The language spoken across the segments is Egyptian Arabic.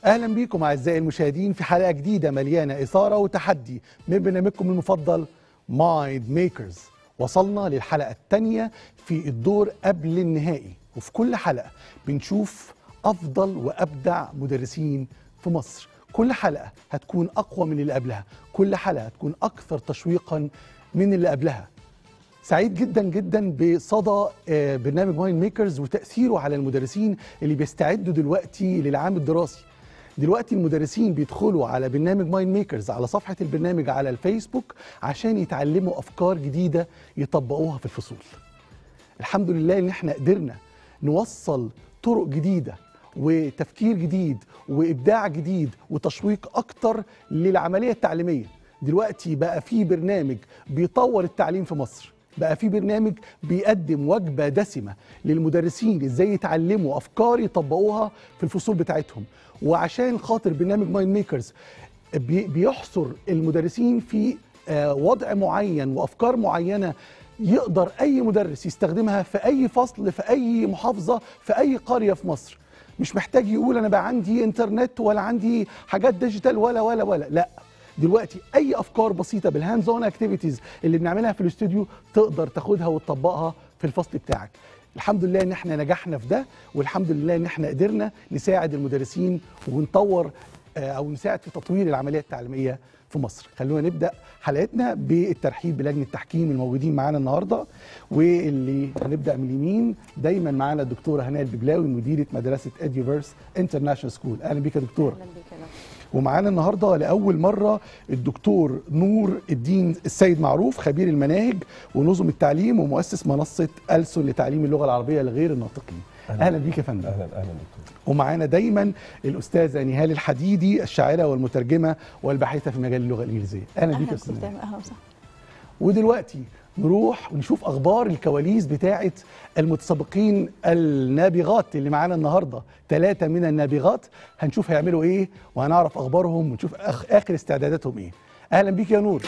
اهلا بيكم اعزائي المشاهدين في حلقه جديده مليانه اثاره وتحدي من برنامجكم المفضل مايند ميكرز وصلنا للحلقه الثانيه في الدور قبل النهائي وفي كل حلقه بنشوف افضل وابدع مدرسين في مصر كل حلقه هتكون اقوى من اللي قبلها كل حلقه هتكون اكثر تشويقا من اللي قبلها سعيد جدا جدا بصدى آه، برنامج مايند ميكرز وتاثيره على المدرسين اللي بيستعدوا دلوقتي للعام الدراسي دلوقتي المدرسين بيدخلوا على برنامج مايند ميكرز على صفحه البرنامج على الفيسبوك عشان يتعلموا افكار جديده يطبقوها في الفصول الحمد لله ان احنا قدرنا نوصل طرق جديده وتفكير جديد وابداع جديد وتشويق اكتر للعمليه التعليميه دلوقتي بقى في برنامج بيطور التعليم في مصر بقى في برنامج بيقدم وجبه دسمه للمدرسين ازاي يتعلموا افكار يطبقوها في الفصول بتاعتهم وعشان خاطر برنامج مايند ميكرز بي- بيحصر المدرسين في آه، وضع معين وافكار معينه يقدر اي مدرس يستخدمها في اي فصل في اي محافظه في اي قريه في مصر مش محتاج يقول انا بقى عندي انترنت ولا عندي حاجات ديجيتال ولا ولا ولا لا دلوقتي اي افكار بسيطه بالهاندز اون اكتيفيتيز اللي بنعملها في الاستوديو تقدر تاخدها وتطبقها في الفصل بتاعك الحمد لله ان احنا نجحنا في ده والحمد لله ان احنا قدرنا نساعد المدرسين ونطور آه، او نساعد في تطوير العمليه التعليميه في مصر خلونا نبدا حلقتنا بالترحيب بلجنه التحكيم الموجودين معانا النهارده واللي هنبدا من اليمين دايما معانا الدكتوره هناء الببلاوي مديره مدرسه اديوفيرس انترناشونال سكول اهلا بيك يا دكتوره اهلا بيك يا دكتور. ومعانا النهارده لاول مره الدكتور نور الدين السيد معروف خبير المناهج ونظم التعليم ومؤسس منصه ألسن لتعليم اللغه العربيه لغير الناطقين اهلا بيك يا فندم اهلا اهلا دكتور ومعانا دايما الاستاذه نهال الحديدي الشاعره والمترجمه والباحثه في مجال اللغه الانجليزيه اهلا بيك يا اهلا استاذ كنت نهال. اهلا وسهلا ودلوقتي نروح ونشوف اخبار الكواليس بتاعه المتسابقين النابغات اللي معانا النهارده ثلاثه من النابغات هنشوف هيعملوا ايه وهنعرف اخبارهم ونشوف أخ اخر استعداداتهم ايه اهلا بيك يا نور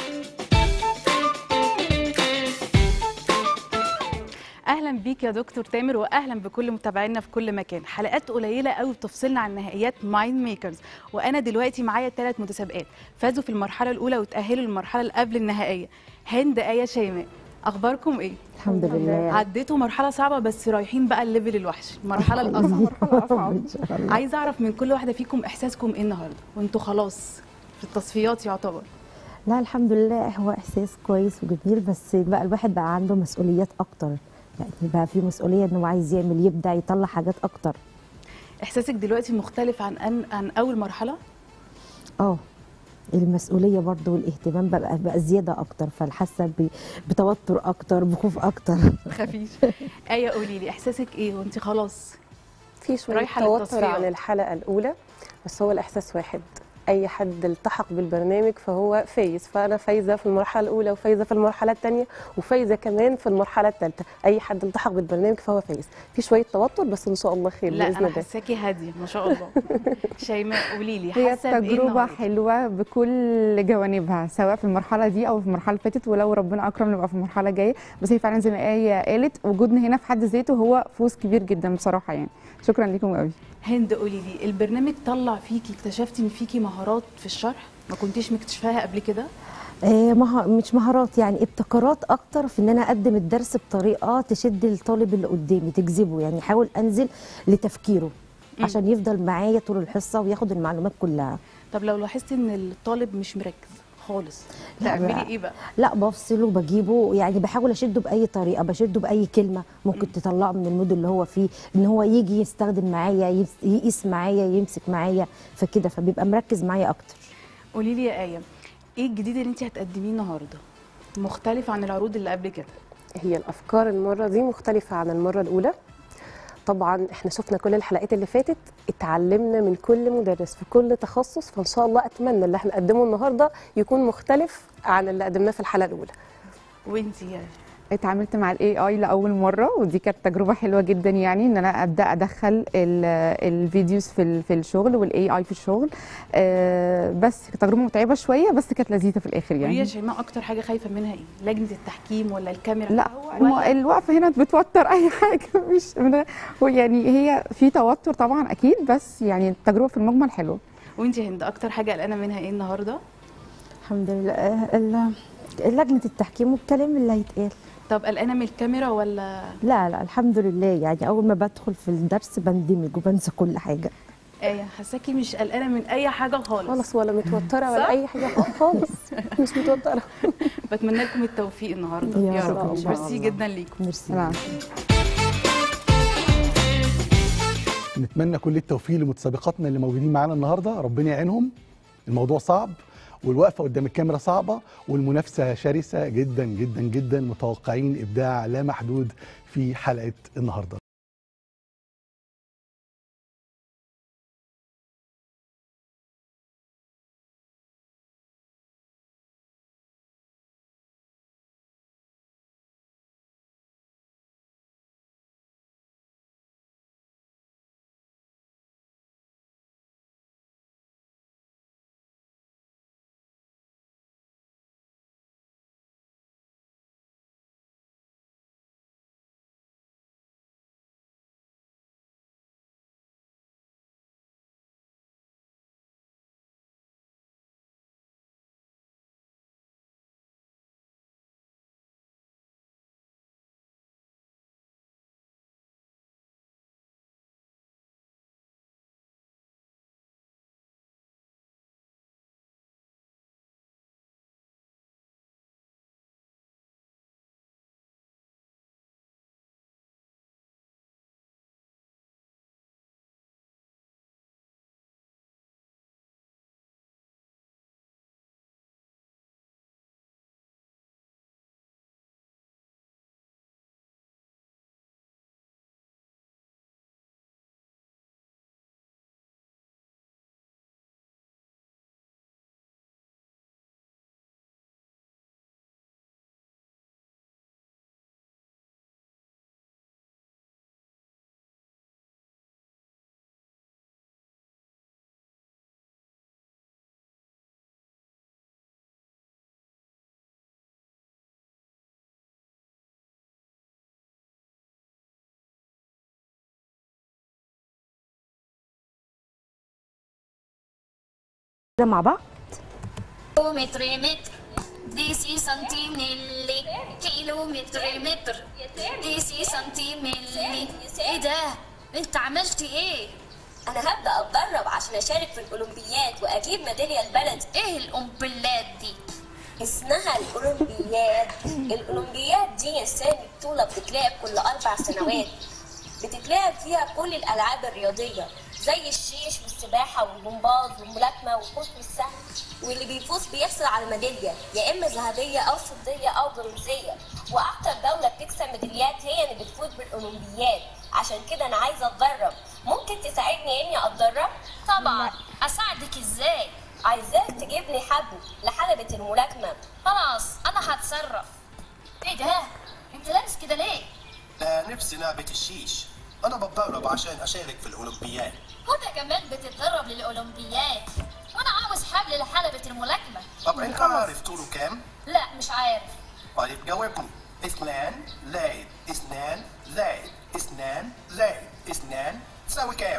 اهلا بيك يا دكتور تامر واهلا بكل متابعينا في كل مكان حلقات قليله قوي بتفصلنا عن نهائيات مايند ميكرز وانا دلوقتي معايا ثلاث متسابقات فازوا في المرحله الاولى وتاهلوا للمرحله اللي قبل النهائيه هند ايه شيماء اخباركم ايه الحمد لله عديتوا مرحله صعبه بس رايحين بقى الليفل الوحش المرحله الاصعب ان شاء الله عايزه اعرف من كل واحده فيكم احساسكم ايه النهارده وانتوا خلاص في التصفيات يعتبر لا الحمد لله هو احساس كويس وجميل بس بقى الواحد بقى عنده مسؤوليات اكتر يعني بقى في مسؤوليه انه عايز يعمل يبدع يطلع حاجات اكتر احساسك دلوقتي مختلف عن أن عن اول مرحله اه المسؤوليه برضو والاهتمام بقى, بقى زياده اكتر فالحاسه ب- بتوتر اكتر بخوف اكتر خفيف ايه قولي لي احساسك ايه وانت خلاص في شويه رايحة توتر للتصفيات. عن الحلقه الاولى بس هو الاحساس واحد اي حد التحق بالبرنامج فهو فايز فانا فايزه في المرحله الاولى وفايزه في المرحله الثانيه وفايزه كمان في المرحله الثالثه اي حد التحق بالبرنامج فهو فايز في شويه توتر بس ان شاء الله خير لا باذن انا الله حاساكي هاديه ما شاء الله شيماء قولي لي هي حاسه بايه تجربة النهاردة؟ حلوة بكل جوانبها سواء في المرحلة دي أو في المرحلة اللي فاتت ولو ربنا أكرم نبقى في المرحلة الجاية بس هي فعلا زي ما آية قالت وجودنا هنا في حد ذاته هو فوز كبير جدا بصراحة يعني شكرا لكم قوي هند قولي لي البرنامج طلع فيكي اكتشفتي ان فيكي مهارات في الشرح ما كنتيش مكتشفاها قبل كده آه مه... مش مهارات يعني ابتكارات اكتر في ان انا اقدم الدرس بطريقه تشد الطالب اللي قدامي تجذبه يعني احاول انزل لتفكيره مم. عشان يفضل معايا طول الحصه وياخد المعلومات كلها طب لو لاحظتي ان الطالب مش مركز خالص لا تعملي بقى. ايه بقى لا بفصله بجيبه يعني بحاول اشده باي طريقه بشده باي كلمه ممكن تطلعه من المود اللي هو فيه ان هو يجي يستخدم معايا يس- يقيس معايا يمسك معايا فكده فبيبقى مركز معايا اكتر قولي لي يا ايه ايه الجديد اللي انت هتقدميه النهارده مختلف عن العروض اللي قبل كده هي الافكار المره دي مختلفه عن المره الاولى طبعا احنا شفنا كل الحلقات اللي فاتت اتعلمنا من كل مدرس في كل تخصص فان شاء الله اتمنى اللي احنا نقدمه النهارده يكون مختلف عن اللي قدمناه في الحلقه الاولى وانت يا اتعاملت مع الاي اي لاول مره ودي كانت تجربه حلوه جدا يعني ان انا ابدا ادخل ال- الفيديوز في ال- في الشغل والاي اي في الشغل آه، بس كانت تجربه متعبه شويه بس كانت لذيذه في الاخر هي يعني شيماء اكتر حاجه خايفه منها ايه لجنه التحكيم ولا الكاميرا لا ولا ما الوقفه هنا بتوتر اي حاجه مش من يعني هي في توتر طبعا اكيد بس يعني التجربه في المجمل حلوه وانت يا هند اكتر حاجه قلقانه منها ايه النهارده الحمد لله آه، ال- لجنه التحكيم والكلام اللي هيتقال طب قلقانه من الكاميرا ولا لا لا الحمد لله يعني اول ما بدخل في الدرس بندمج وبنسى كل حاجه ايه حاساكي مش قلقانه من اي حاجه خالص خالص ولا متوتره صح؟ ولا اي حاجه خالص مش متوتره بتمنى لكم التوفيق النهارده يا يا رب رب إن شاء ميرسي الله. جدا ليكم ميرسي لا. نتمنى كل التوفيق لمتسابقاتنا اللي موجودين معانا النهارده ربنا يعينهم الموضوع صعب والوقفه قدام الكاميرا صعبه والمنافسه شرسه جدا جدا جدا متوقعين ابداع لا محدود في حلقه النهارده كده مع بعض متر متر دي سي سنتيميلي كيلو متر متر دي سي سنتيميلي ايه ده انت عملتي ايه انا هبدا اتدرب عشان اشارك في الاولمبياد واجيب ميداليه البلد ايه القنبلات دي اسمها الاولمبياد الاولمبياد دي يا سامي بطوله بتتلعب كل اربع سنوات بتتلعب فيها كل الالعاب الرياضيه زي الشيش والسباحه والجمباز والملاكمه وقوس السهم واللي بيفوز بيحصل على ميداليه يا اما ذهبيه او فضيه او برونزيه واكتر دوله بتكسب ميداليات هي اللي بتفوز بالاولمبياد عشان كده انا عايزه اتدرب ممكن تساعدني اني اتدرب طبعا اساعدك ازاي عايزاك تجيب لي حبل لحلبة الملاكمة خلاص انا هتصرف ايه ده انت لابس كده ليه آه نفسي لعبة الشيش أنا بتدرب عشان أشارك في الأولمبياد هدى كمان بتتدرب للاولمبياد وانا عاوز حبل لحلبة الملاكمة طب أنت عارف طوله كام؟ لا مش عارف طيب جاوبني اثنان زائد اثنان زائد اثنان زائد اثنان تساوي كام؟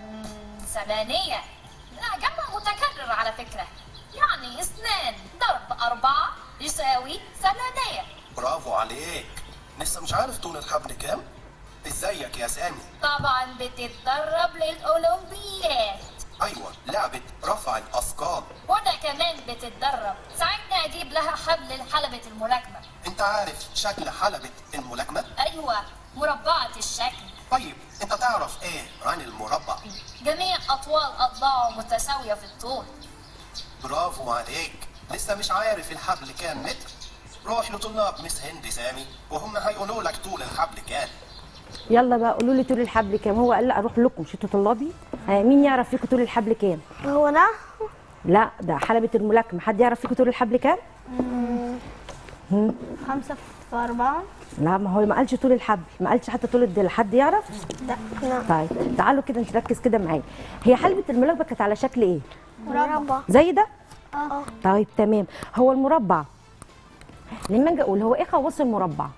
ثمانية لا جمع متكرر على فكرة يعني اثنان ضرب أربعة يساوي ثمانية برافو عليك لسه مش عارف طول الحبل كام؟ ازيك يا سامي؟ طبعا بتتدرب للأولمبياد أيوة لعبة رفع الأثقال وأنا كمان بتتدرب ساعدني أجيب لها حبل لحلبة الملاكمة أنت عارف شكل حلبة الملاكمة؟ أيوة مربعة الشكل طيب أنت تعرف إيه عن المربع؟ جميع أطوال أضلاعه متساوية في الطول برافو عليك لسه مش عارف الحبل كام متر؟ روح لطلاب مس هند سامي وهم هيقولوا لك طول الحبل كام يلا بقى قولوا لي طول الحبل كام هو قال لا اروح لكم مش انتوا طلابي آه، مين يعرف فيكم طول الحبل كام هو انا لا ده حلبة الملاكمة حد يعرف فيكم طول الحبل كام خمسة في أربعة لا ما هو ما قالش طول الحبل ما قالش حتى طول الديل حد يعرف لا لا طيب تعالوا كده نركز كده معايا هي حلبة الملاكبة كانت على شكل ايه مربع زي ده اه طيب تمام هو المربع لما اجي اقول هو ايه خواص المربع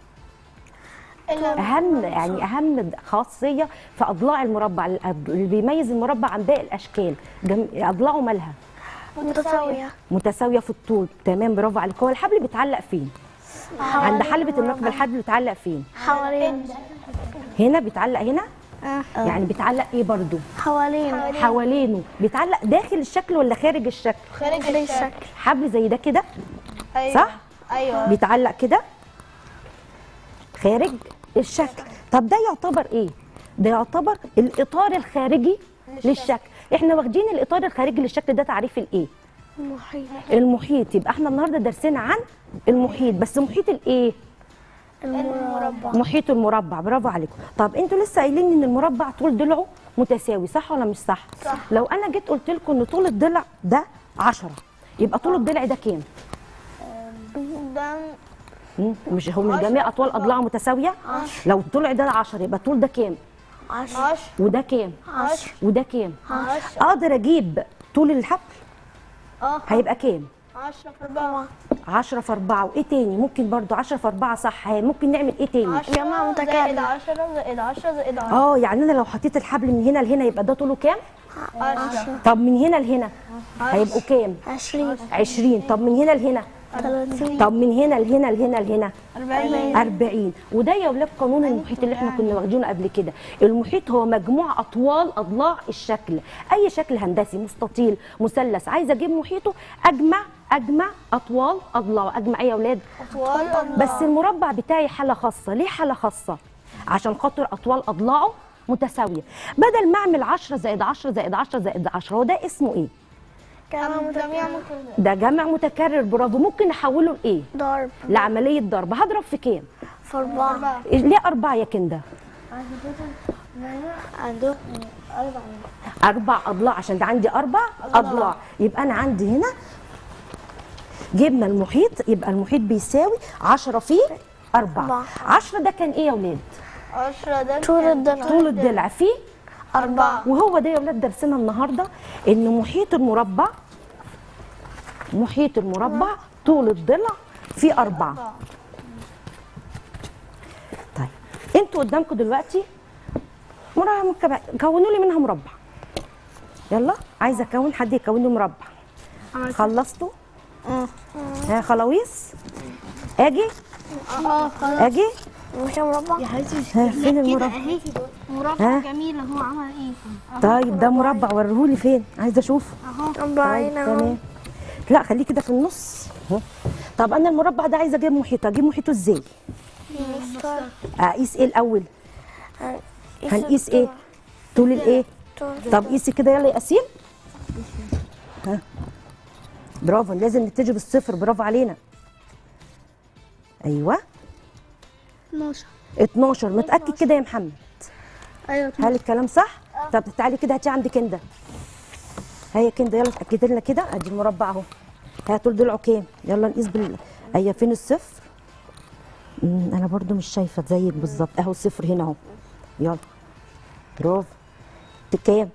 اهم يعني اهم خاصيه في اضلاع المربع اللي بيميز المربع عن باقي الاشكال جم... اضلاعه مالها متساوية متساويه في الطول تمام برافو عليك هو الحبل بيتعلق فين عند حلبة المركبة الحبل بيتعلق فين حوالين هنا بيتعلق هنا اه يعني بيتعلق ايه برضو حوالين حوالينه بيتعلق داخل الشكل ولا خارج الشكل خارج الشكل حبل زي ده كده أيوة. صح أيوة بيتعلق كده خارج الشكل طب ده يعتبر ايه ده يعتبر الاطار الخارجي للشكل احنا واخدين الاطار الخارجي للشكل ده تعريف الايه محيط المحيط يبقى احنا النهارده درسنا عن المحيط بس محيط الايه المربع محيط المربع برافو عليكم طب انتوا لسه قايلين ان المربع طول ضلعه متساوي صح ولا مش صح صح. لو انا جيت قلت لكم ان طول الضلع ده 10 يبقى طول الضلع ده كام ده مم، مش هو من جميع اطوال اضلاعه متساويه لو الضلع ده 10 يبقى طول ده كام عشر وده كام عشر وده كام عشر اقدر اجيب طول الحبل اه هيبقى كام عشرة في أربعة 10 في 4 وايه تاني ممكن برضو 10 في 4 صح ها، ممكن نعمل ايه تاني جمع متكرر زائد عشرة زائد عشرة زائد عشرة اه يعني انا لو حطيت الحبل من هنا لهنا يبقى ده طوله كام عشرة طب من هنا لهنا هيبقوا كام عشرين 20 طب من هنا لهنا ثلاثين طب من هنا لهنا لهنا لهنا أربعين 40 وده يا ولاد قانون المحيط اللي احنا كنا واخدينه قبل كده المحيط هو مجموع اطوال اضلاع الشكل اي شكل هندسي مستطيل مثلث عايزه اجيب محيطه اجمع اجمع اطوال اضلاعه اجمع ايه يا ولاد أطوال بس المربع بتاعي حاله خاصه ليه حاله خاصه عشان خاطر اطوال اضلاعه متساويه بدل ما اعمل 10 زائد 10 زائد 10 زائد 10 هو ده اسمه ايه كان جميع ده جمع متكرر برافو ممكن نحوله لايه ضرب لعمليه ضرب هضرب في كام في أربعة ليه أربعة يا كندا؟ عنده أربع أضلاع عشان ده عندي أربع أضلاع يبقى أنا عندي هنا جبنا المحيط يبقى المحيط بيساوي 10 في 4 أربعة. 10 ده كان إيه يا ولاد؟ عشرة ده طول الضلع طول الضلع فيه أربعة وهو ده يا ولاد درسنا النهارده إن محيط المربع محيط المربع طول الضلع فيه أربعة طيب انتوا قدامكم دلوقتي مربع مكعب كونوا لي منها مربع يلا عايزه اكون حد يكون لي مربع خلصتوا ها خلاويص اجي اه خلاص اجي مش مربع ها فين المربع مربع جميل هو عمل ايه طيب ده مربع وريهولي فين عايزه اشوفه اهو طيب ربعين تمام لا خليه كده في النص ها. طب انا المربع ده عايزه اجيب محيطه اجيب محيطه ازاي اقيس ايه الاول هنقيس ايه طول الايه طب قيسي كده يلا يا اسيل ها برافو لازم نبتدي بالصفر برافو علينا ايوه 12 12 متاكد كده يا محمد ايوه هل الكلام صح طب تعالي كده هاتي عندي كنده هيا كنده يلا اتاكدي لنا كده ادي المربع اهو هاتوا ضلعه كام يلا نقيس بال ايوه فين الصفر مم، انا برضو مش شايفه زيك بالظبط اهو الصفر هنا اهو يلا برافو ده كام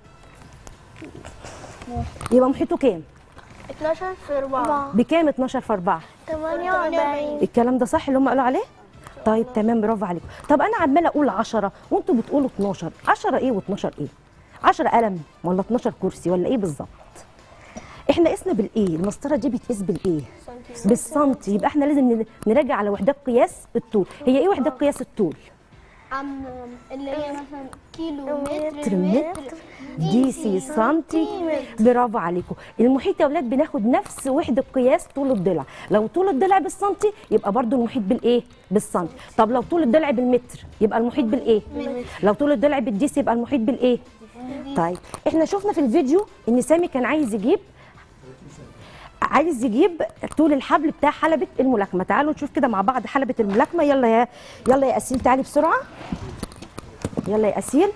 يبقى محيطه كام 12 في 4 بكام 12 في 4 48 الكلام ده صح اللي هم قالوا عليه طيب تمام برافو عليكم طب انا عماله اقول 10 وانتوا بتقولوا 12 10 ايه و12 ايه 10 قلم ولا 12 كرسي ولا ايه بالظبط احنا قسنا بالايه المسطره دي بتقيس بالايه بالسنتي يبقى احنا لازم ن- نراجع على وحدات قياس الطول هي ايه وحدات قياس الطول عم اللي هي مثلا كيلو متر متر متر دي سي سنتي برافو عليكم المحيط يا اولاد بناخد نفس وحده قياس طول الضلع لو طول الضلع بالسنتي يبقى برضو المحيط بالايه بالسنتي طب لو طول الضلع بالمتر يبقى المحيط بالايه لو طول الضلع بالديس يبقى المحيط بالايه طيب احنا شفنا في الفيديو ان سامي كان عايز يجيب عايز يجيب طول الحبل بتاع حلبة الملاكمة تعالوا نشوف كده مع بعض حلبة الملاكمة يلا يا يلا يا أسيل تعالي بسرعة يلا يا أسيل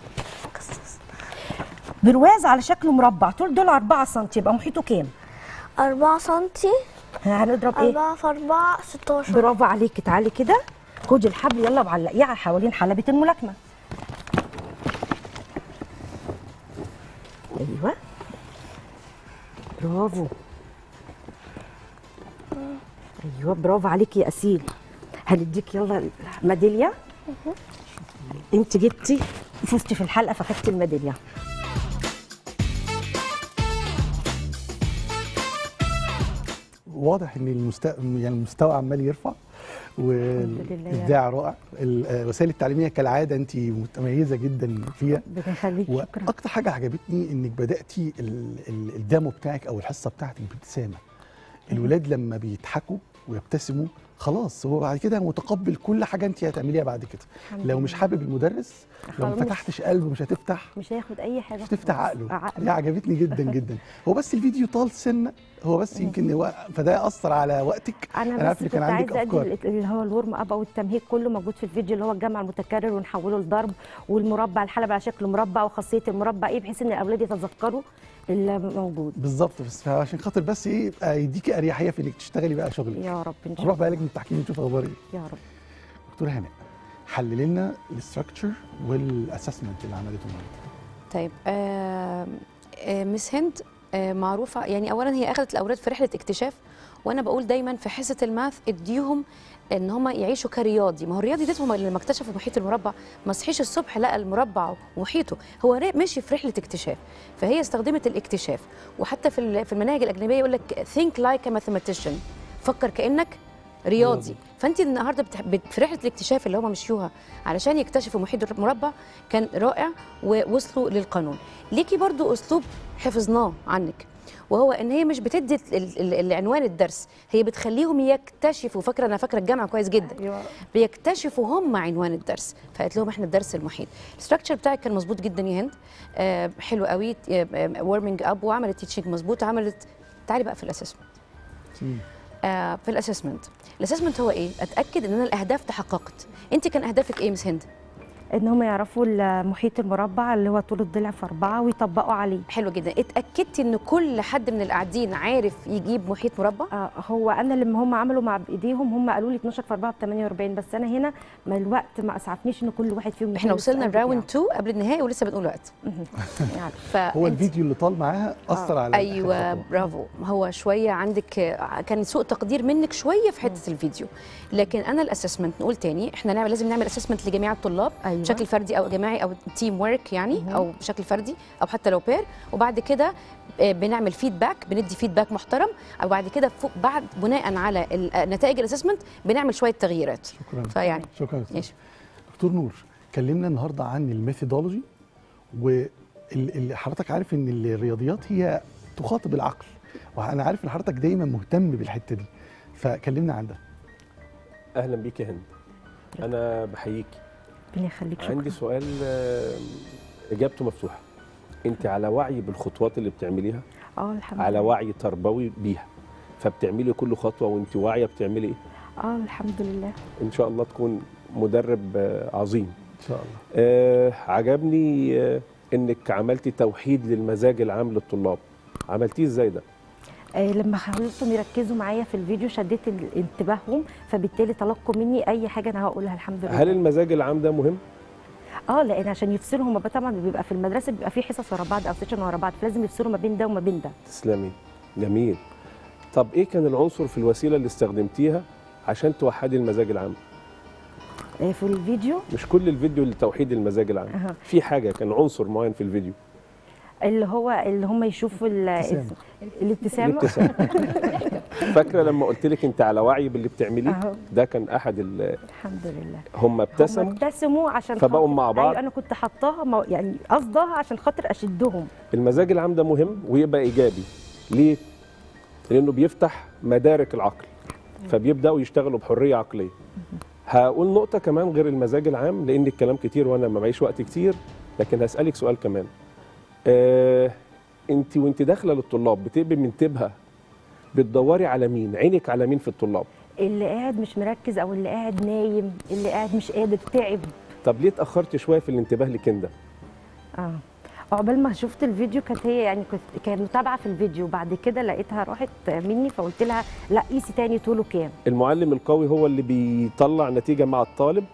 برواز على شكل مربع طول ضلع 4 سم يبقى محيطه كام 4 سنتي ها، هنضرب ايه 4 في 4 16 برافو عليكي تعالي كده خدي الحبل يلا وعلقيه على حوالين حلبة الملاكمة ايوه برافو ايوه برافو عليكي يا اسيل هنديك يلا ميداليه انت جبتي فزتي في الحلقه فخدتي الميداليه واضح ان المستوى يعني المستوى عمال يرفع والابداع رائع ال- آه، الوسائل التعليميه كالعاده انت متميزه جدا فيها بنخليك شكرا واكتر حاجه عجبتني انك بداتي ال- ال- الديمو بتاعك او الحصه بتاعتك بابتسامه الولاد لما بيضحكوا ويبتسموا خلاص هو بعد كده متقبل كل حاجه انت هتعمليها بعد كده الحمد لو مش لله. حابب المدرس لو ما خلاص. فتحتش قلبه مش هتفتح مش هياخد اي حاجه مش تفتح خالص. عقله عقله دي عجبتني جدا جدا هو بس الفيديو طال سنه هو بس يمكن هو فده اثر على وقتك انا عارف بس إن كنت كان عندك عايزه ادي افكار ال- اللي هو الورم اب او التمهيد كله موجود في الفيديو اللي هو الجمع المتكرر ونحوله لضرب والمربع الحلبة على شكل مربع وخاصيه المربع ايه بحيث ان الاولاد يتذكروا اللي موجود بالظبط بس عشان خاطر بس ايه يبقى يديكي اريحيه في انك تشتغلي بقى شغلك يا رب ان شاء نروح الله بقى لجنه التحكيم نشوف اخبار ايه يا رب دكتوره هناء حلل لنا الاستراكشر والاسسمنت اللي عملته النهارده طيب آه آه مس هند آه معروفه يعني اولا هي اخذت الاولاد في رحله اكتشاف وانا بقول دايما في حصه الماث اديهم ان هم يعيشوا كرياضي ما هو الرياضي ده هم لما اكتشفوا محيط المربع ما صحيش الصبح لقى المربع ومحيطه هو را- ماشي في رحله اكتشاف فهي استخدمت الاكتشاف وحتى في ال- في المناهج الاجنبيه يقول لك think like a mathematician فكر كانك رياضي رياضي. فانت النهارده بتح... بت- في رحله الاكتشاف اللي هم مشيوها علشان يكتشفوا محيط المربع كان رائع ووصلوا للقانون ليكي برضو اسلوب حفظناه عنك وهو ان هي مش بتدي ال- ال- العنوان الدرس هي بتخليهم يكتشفوا فاكره انا فاكره الجامعه كويس جدا ايوه بيكتشفوا هم عنوان الدرس فقالت لهم احنا الدرس المحيط الاستراكشر بتاعك كان مظبوط جدا يا هند آه حلو قوي ورمنج اب وعملت تيتشنج مظبوط عملت تعالي بقى في الاسسمنت مم. آه في الاسسمنت الاسسمنت هو ايه اتاكد ان انا الاهداف تحققت انت كان اهدافك ايه مس هند ان هم يعرفوا المحيط المربع اللي هو طول الضلع في اربعه ويطبقوا عليه حلو جدا اتاكدتي ان كل حد من القاعدين عارف يجيب محيط مربع آه هو انا لما هم عملوا مع بايديهم هم قالوا لي 12 في 4 ب 48 بس انا هنا ما الوقت ما اسعفنيش ان كل واحد فيهم احنا يحل وصلنا السؤال لراوند 2 قبل النهائي ولسه بنقول وقت بتاعه. ف هو الفيديو اللي طال معاها اثر على ايوه الخطوة. برافو هو شويه عندك آه، كان سوء تقدير منك شويه في حته الفيديو لكن انا الاسسمنت نقول تاني احنا نعمل لازم نعمل اسسمنت لجميع الطلاب أيوة. بشكل فردي او جماعي او تيم ورك يعني او بشكل فردي او حتى لو بير وبعد كده آه، بنعمل فيدباك بندي فيدباك محترم وبعد كده فوق بعد بناء على ال- آه، نتائج الاسسمنت بنعمل شويه تغييرات شكرا فيعني شكرا دكتور. ماشي دكتور نور كلمنا النهارده عن الميثودولوجي واللي حضرتك عارف ان الرياضيات هي تخاطب العقل وانا عارف ان حضرتك دايما مهتم بالحته دي فكلمنا عن ده اهلا بيك يا هند انا بحييكي ربنا يخليك شكرا عندي سؤال آه، اجابته مفتوحه انت على وعي بالخطوات اللي بتعمليها اه الحمد على لله وعي تربوي بيها فبتعملي كل خطوه وانت واعيه بتعملي ايه اه الحمد لله ان شاء الله تكون مدرب آه، عظيم ان شاء الله آه عجبني آه انك عملتي توحيد للمزاج العام للطلاب عملتيه ازاي ده آه لما خلصتهم يركزوا معايا في الفيديو شديت ال- انتباههم فبالتالي تلقوا مني اي حاجه انا هقولها الحمد لله هل المزاج العام ده مهم اه لان عشان يفصلوا هم طبعا بيبقى في المدرسه بيبقى في حصص ورا بعض او سيشن ورا بعض فلازم يفصلوا ما بين ده وما بين ده تسلمي جميل طب ايه كان العنصر في الوسيله اللي استخدمتيها عشان توحدي المزاج العام آه في الفيديو مش كل الفيديو لتوحيد المزاج العام أها. في حاجه كان عنصر معين في الفيديو اللي هو اللي هم يشوفوا ال- ابتسامة. الابتسامه الابتسامه فاكره لما قلت لك انت على وعي باللي بتعمليه أهو. ده كان احد ال- الحمد لله هم هم ابتسموا ابتسموا عشان فبقوا خاطر- مع بعض؟ ايوه انا كنت حطاها مو- يعني قصدها عشان خاطر اشدهم المزاج العام ده مهم ويبقى ايجابي ليه لانه بيفتح مدارك العقل فبيبداوا يشتغلوا بحريه عقليه هقول نقطه كمان غير المزاج العام لان الكلام كتير وانا ما معيش وقت كتير لكن هسالك سؤال كمان آه انت وانت داخله للطلاب بتبقي منتبهه بتدوري على مين عينك على مين في الطلاب اللي قاعد مش مركز او اللي قاعد نايم اللي قاعد مش قادر تعب طب ليه اتاخرت شويه في الانتباه لكندا اه عقبال ما شفت الفيديو كانت هي يعني كنت كانت متابعه في الفيديو بعد كده لقيتها راحت مني فقلت لها لا قيسي تاني طوله كام المعلم القوي هو اللي بيطلع نتيجه مع الطالب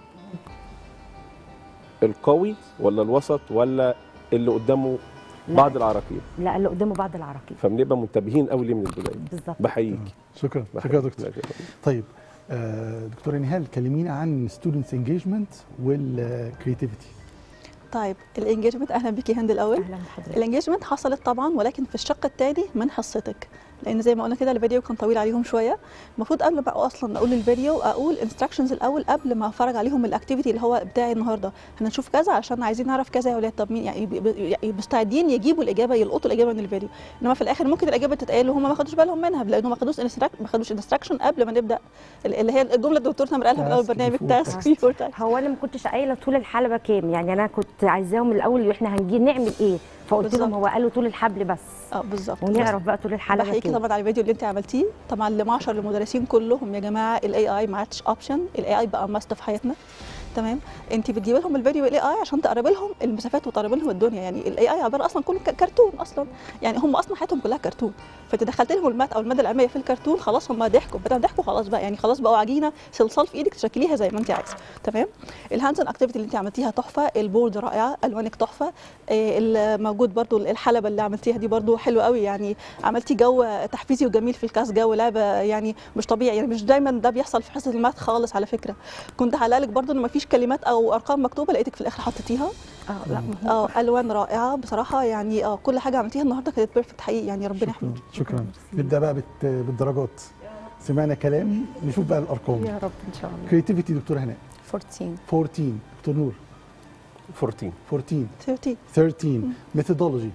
القوي ولا الوسط ولا اللي قدامه لا. بعض العراقيل لا اللي قدامه بعض العراقيل فبنبقى منتبهين قوي ليه من البدايه بالظبط بحييكي شكرا شكرا يا دكتور طيب آه، دكتوره نهال كلمينا عن ستودنتس انجيجمنت والكريتيفيتي طيب الانجيجمنت اهلا بيكي هند الاول اهلا بحضرتك الانجيجمنت حصلت طبعا ولكن في الشق الثاني من حصتك لان زي ما قلنا كده الفيديو كان طويل عليهم شويه المفروض قبل ما اصلا اقول الفيديو اقول انستراكشنز الاول قبل ما افرج عليهم الاكتيفيتي اللي هو بتاعي النهارده احنا نشوف كذا عشان عايزين نعرف كذا يا اولاد طب مين يعني ب- ب- يعني مستعدين يجيبوا الاجابه يلقطوا الاجابه من الفيديو انما في الاخر ممكن الاجابه تتقال وهم ما خدوش بالهم منها لانهم ما خدوش instruct- ما خدوش انستراكشن قبل ما نبدا ال- اللي هي الجمله الدكتور تامر قالها في اول Task برنامج before تاسك task. بيفور تاسك هو انا ما كنتش قايله طول الحلبه كام يعني انا كنت عايزاهم الاول واحنا هنجي نعمل ايه فقلت لهم هو قالوا طول الحبل بس اه بالظبط ونعرف بقى طول الحلبه بحييكي كام طبعا على الفيديو اللي انت عملتيه طبعا لمعشر المدرسين كلهم يا جماعه الاي اي ما عادش اوبشن الاي اي بقى ماست في حياتنا تمام انت بتجيبي لهم الفيديو الاي اي عشان تقربي لهم المسافات وتقربي لهم الدنيا يعني الاي اي عباره اصلا كله ك- كرتون اصلا يعني هم اصلا حياتهم كلها كرتون فانت دخلت لهم المات او الماده العلميه في الكرتون خلاص هم ضحكوا بدل ضحكوا خلاص بقى يعني خلاص بقوا عجينه صلصال في ايدك تشكليها زي ما انت عايزه تمام الهاندز اكتيفيتي اللي انت عملتيها تحفه البورد رائعه الوانك تحفه آه، الموجود برضو الحلبه اللي عملتيها دي برضو حلوه قوي يعني عملتي جو تحفيزي وجميل في الكاس جو لعبه يعني مش طبيعي يعني مش دايما ده بيحصل في حصه الماث خالص على فكره كنت هقلقلك برضو ان مفيش كلمات او ارقام مكتوبه لقيتك في الاخر حطيتيها اه لا اه الوان رائعه بصراحه يعني اه كل حاجه عملتيها النهارده كانت بيرفكت حقيقي يعني ربنا يحميك شكرا نبدا بقى بالت- بالدرجات سمعنا كلام نشوف بقى الارقام يا رب ان شاء الله كريتيفيتي دكتور هناء 14 14 دكتور نور 14 14 13 13 ميثودولوجي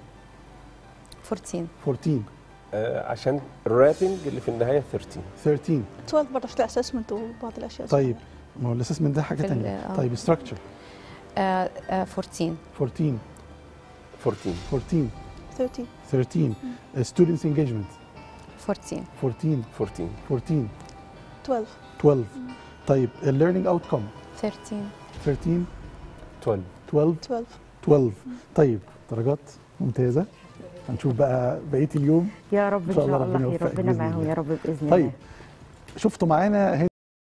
14 14 آه عشان الرابنج اللي في النهايه 13 13 12 برضه عشان الاسسمنت وبعض الاشياء طيب ما هو الاسسمنت ده حاجه في ال- ثانيه آه. طيب ستراكشر آه، آه، 14 14 14 14 13 13 ستودنتس انجيجمنت 14 14 14 14 12 12 طيب الليرنينج اوت كم 13 13 12 12 12 12 طيب درجات ممتازه هنشوف بقى بقيه اليوم يا رب ان شاء الله خير يوفقك ربنا بإذن معاهم الله. يا رب باذن الله طيب شفتوا معانا هنا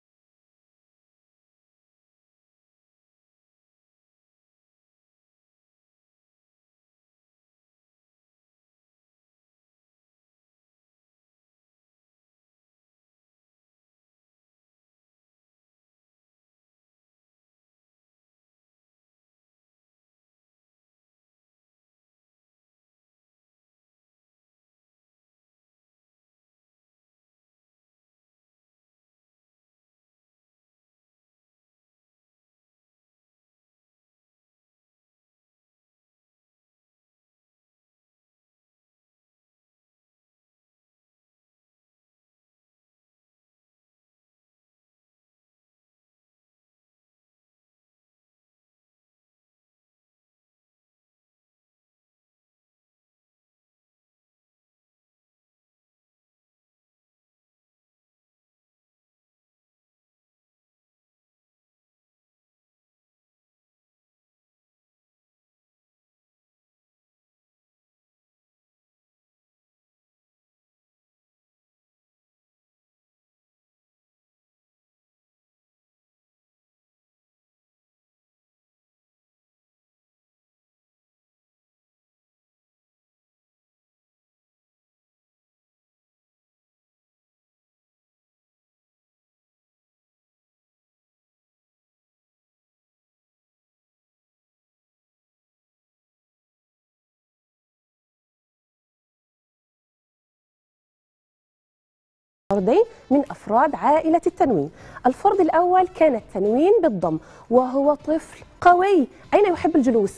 فردين من أفراد عائلة التنوين الفرد الأول كان التنوين بالضم وهو طفل قوي أين يحب الجلوس؟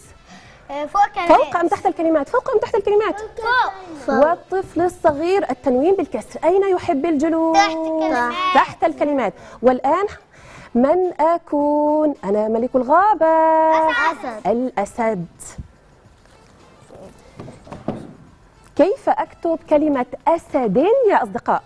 فوق كلمات فوق أم تحت الكلمات؟ فوق أم تحت الكلمات؟ فوق والطفل الصغير التنوين بالكسر أين يحب الجلوس؟ تحت الكلمات. تحت الكلمات والآن من أكون؟ أنا ملك الغابة أسد. الأسد كيف أكتب كلمة أسد يا أصدقاء؟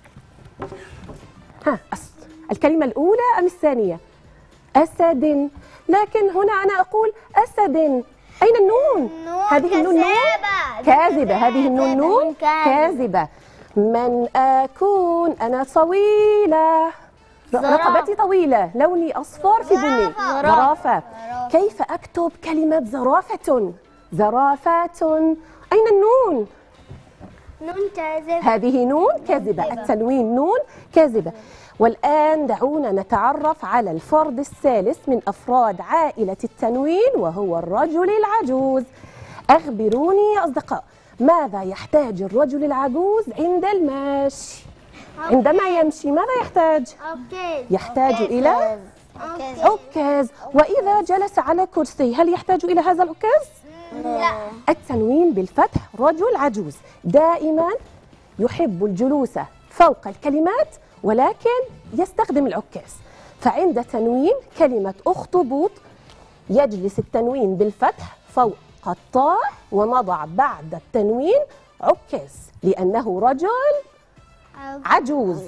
ها أس- الكلمة الأولى أم الثانية؟ أسد لكن هنا أنا أقول أسد أين النون؟ هذه النون نون كاذبة هذه النون نون كاذبة من أكون أنا طويلة زرافة. رقبتي طويلة لوني أصفر في بني زرافة. زرافة كيف أكتب كلمة زرافة زرافة أين النون؟ نون كاذب هذه نون كاذبة التنوين نون كاذبة والآن دعونا نتعرف على الفرد الثالث من أفراد عائلة التنوين وهو الرجل العجوز أخبروني يا أصدقاء ماذا يحتاج الرجل العجوز عند المشي عندما يمشي ماذا يحتاج اوكي يحتاج إلى اوكي عكاز وإذا جلس على كرسي هل يحتاج إلى هذا العكاز؟ لا التنوين بالفتح رجل عجوز دائما يحب الجلوس فوق الكلمات ولكن يستخدم العكاز فعند تنوين كلمة أخطبوط يجلس التنوين بالفتح فوق الطاء ونضع بعد التنوين عكاز لأنه رجل عجوز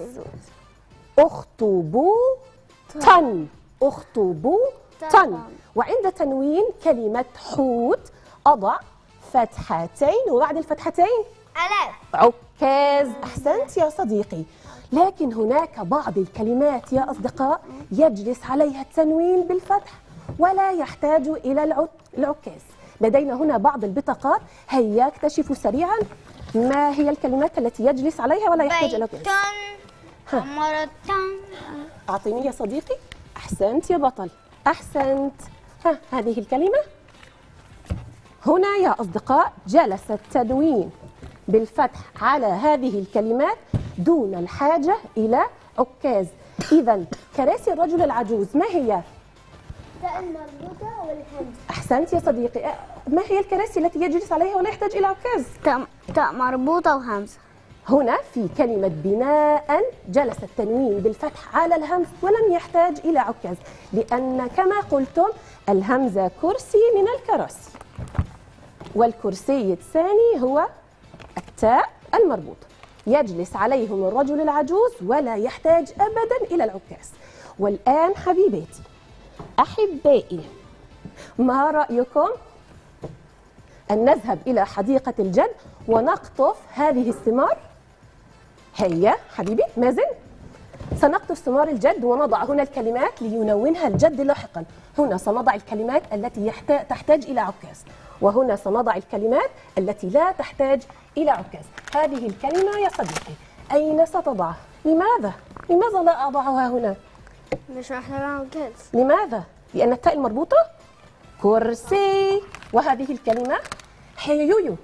أخطبوطا أخطبوطا وعند تنوين كلمة حوت أضع فتحتين وبعد الفتحتين ألف عكاز أحسنت يا صديقي لكن هناك بعض الكلمات يا أصدقاء يجلس عليها التنوين بالفتح ولا يحتاج إلى الع- العكاز لدينا هنا بعض البطاقات هيا اكتشفوا سريعا ما هي الكلمات التي يجلس عليها ولا يحتاج إلى العكاز ها. مرتان أعطيني يا صديقي أحسنت يا بطل أحسنت ها هذه الكلمة هنا يا أصدقاء جلس التنوين بالفتح على هذه الكلمات دون الحاجة إلى عكاز إذا كراسي الرجل العجوز ما هي؟ تاء المربوطة والهمزة أحسنت يا صديقي أه، ما هي الكراسي التي يجلس عليها ولا يحتاج إلى عكاز؟ تاء تاء مربوطة وهمزة هنا في كلمة بناء جلس التنوين بالفتح على الهمز ولم يحتاج إلى عكاز لأن كما قلتم الهمزة كرسي من الكراسي والكرسي الثاني هو التاء المربوطة يجلس عليهم الرجل العجوز ولا يحتاج أبدا إلى العكاز والآن حبيباتي أحبائي ما رأيكم أن نذهب إلى حديقة الجد ونقطف هذه الثمار هيا حبيبي مازن سنقطف ثمار الجد ونضع هنا الكلمات لينونها الجد لاحقا هنا سنضع الكلمات التي يحتاج تحتاج إلى عكاز وهنا سنضع الكلمات التي لا تحتاج إلى عكاز هذه الكلمة يا صديقي أين ستضعها؟ لماذا؟ لماذا لا أضعها هنا؟ مش محتاجة عكاز لماذا؟ لأن التاء المربوطة كرسي وهذه الكلمة هي يويو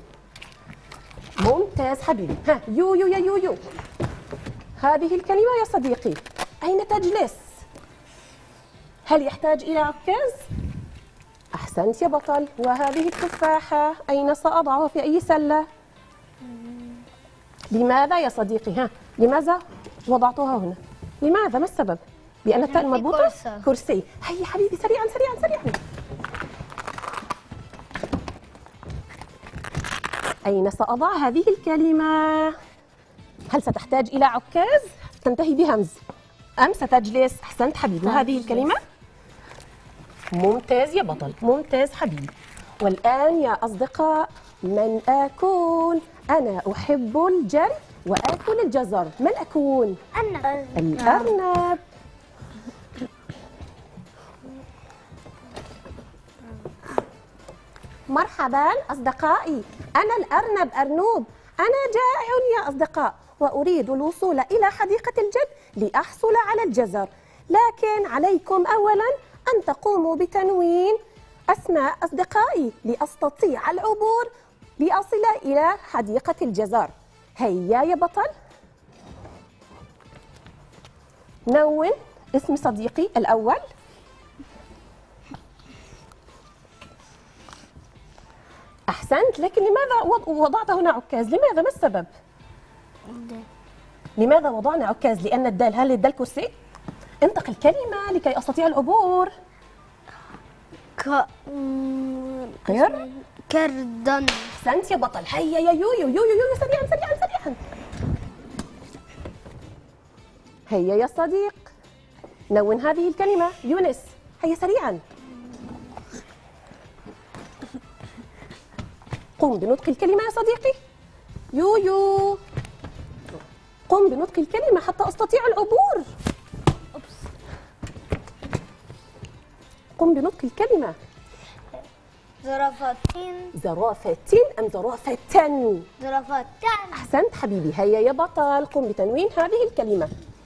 ممتاز حبيبي ها يويو يا يويو هذه الكلمة يا صديقي أين تجلس؟ هل يحتاج إلى عكاز؟ أحسنت يا بطل وهذه التفاحة أين سأضعها في أي سلة؟ لماذا يا صديقي ها؟ لماذا وضعتها هنا؟ لماذا؟ ما السبب؟ لأن التاء لأن في المربوطة كرسي. كرسي هيا حبيبي سريعا سريعا سريعا أين سأضع هذه الكلمة؟ هل ستحتاج إلى عكاز؟ تنتهي بهمز أم ستجلس؟ أحسنت حبيبي وهذه الكلمة؟ ممتاز يا بطل ممتاز حبيبي والآن يا أصدقاء من أكون؟ أنا أحب الجري وآكل الجزر من أكون؟ أنا الأرنب مرحبا أصدقائي أنا الأرنب أرنوب أنا جائع يا أصدقاء وأريد الوصول إلى حديقة الجد لأحصل على الجزر لكن عليكم أولا أن تقوموا بتنوين أسماء أصدقائي لأستطيع العبور لأصل إلى حديقة الجزر هيا يا بطل نون اسم صديقي الأول أحسنت لكن لماذا وض- وضعت هنا عكاز لماذا ما السبب لماذا وضعنا عكاز لأن الدال هل الدال كرسي انطق الكلمة لكي أستطيع العبور ك... غير كردن أحسنت يا بطل هيا يا يويو يويو يويو سريعا سريعا سريعا هيا يا صديق نون هذه الكلمة يونس هيا سريعا قم بنطق الكلمة يا صديقي يويو قم بنطق الكلمة حتى أستطيع العبور قم بنطق الكلمة زرافتين زرافتين أم زرافتن زرافتان أحسنت حبيبي هيا يا بطل قم بتنوين هذه الكلمة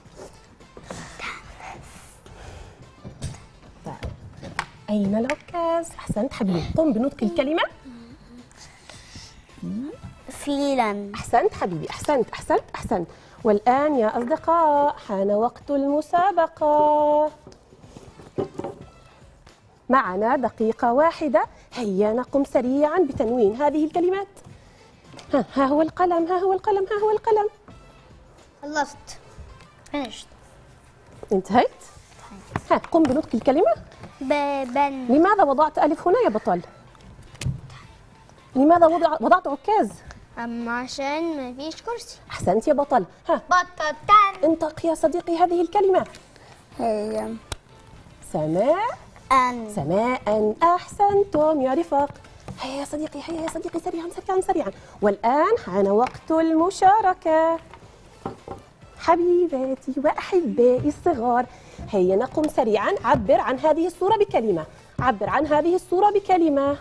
أين العكاز؟ أحسنت حبيبي قم بنطق الكلمة فيلا أحسنت حبيبي أحسنت أحسنت أحسنت والآن يا أصدقاء حان وقت المسابقة معنا دقيقة واحدة هيا نقم سريعا بتنوين هذه الكلمات ها, ها هو القلم ها هو القلم ها هو القلم خلصت finished انتهيت ها قم بنطق الكلمة بابن لماذا وضعت ألف هنا يا بطل لماذا وضع وضعت عكاز أما عشان ما فيش كرسي أحسنت يا بطل ها بطتان انطق يا صديقي هذه الكلمة هي سماء أن سماء أحسنتم يا رفاق هيا يا صديقي هيا يا صديقي سريعا سريعا سريعا والآن حان وقت المشاركة حبيباتي وأحبائي الصغار هيا نقم سريعا عبر عن هذه الصورة بكلمة عبر عن هذه الصورة بكلمة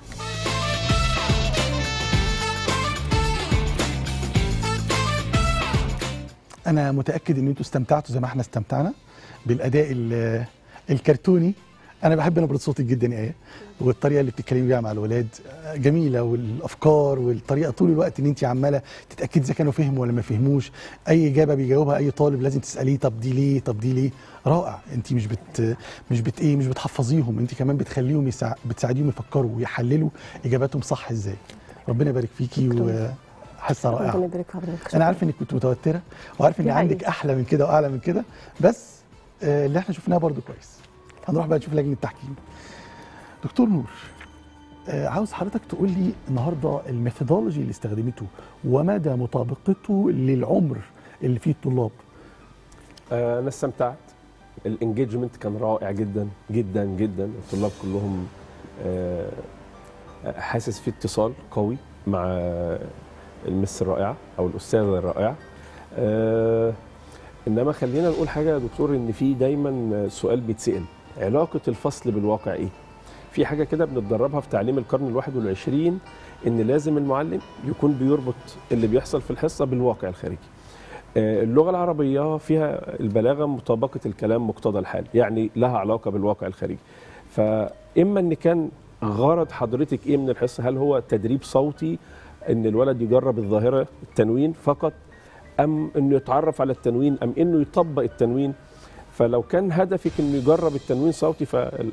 انا متاكد ان انتوا استمتعتوا زي ما احنا استمتعنا بالاداء ال- الكرتوني انا بحب نبره صوتك جدا يا ايه والطريقه اللي بتتكلمي بيها مع الولاد جميله والافكار والطريقه طول الوقت ان انت عماله تتاكدي اذا كانوا فهموا ولا ما فهموش اي اجابه بيجاوبها اي طالب لازم تساليه طب دي ليه طب دي ليه رائع انت مش بت مش بت ايه مش بتحفظيهم انت كمان بتخليهم يسع... بتساعديهم يفكروا ويحللوا اجاباتهم صح ازاي ربنا يبارك فيكي وحصه رائعه ربنا يبارك في حضرتك انا عارف انك كنت متوتره وعارف ان دي عندك حقيقة. احلى من كده واعلى من كده بس آه، اللي احنا شفناه برضو كويس هنروح بقى نشوف لجنه التحكيم دكتور نور آه، عاوز حضرتك تقول لي النهارده الميثودولوجي اللي استخدمته ومدى مطابقته للعمر اللي فيه الطلاب آه، انا استمتعت الانجيجمنت كان رائع جدا جدا جدا الطلاب كلهم آه، حاسس في اتصال قوي مع المس الرائعه او الاستاذه الرائعه آه، انما خلينا نقول حاجه يا دكتور ان في دايما سؤال بيتسال علاقه الفصل بالواقع ايه في حاجه كده بنتدربها في تعليم القرن الواحد والعشرين ان لازم المعلم يكون بيربط اللي بيحصل في الحصه بالواقع الخارجي آه، اللغه العربيه فيها البلاغه مطابقه الكلام مقتضى الحال يعني لها علاقه بالواقع الخارجي فاما ان كان غرض حضرتك ايه من الحصه هل هو تدريب صوتي ان الولد يجرب الظاهره التنوين فقط ام انه يتعرف على التنوين ام انه يطبق التنوين فلو كان هدفك انه يجرب التنوين صوتي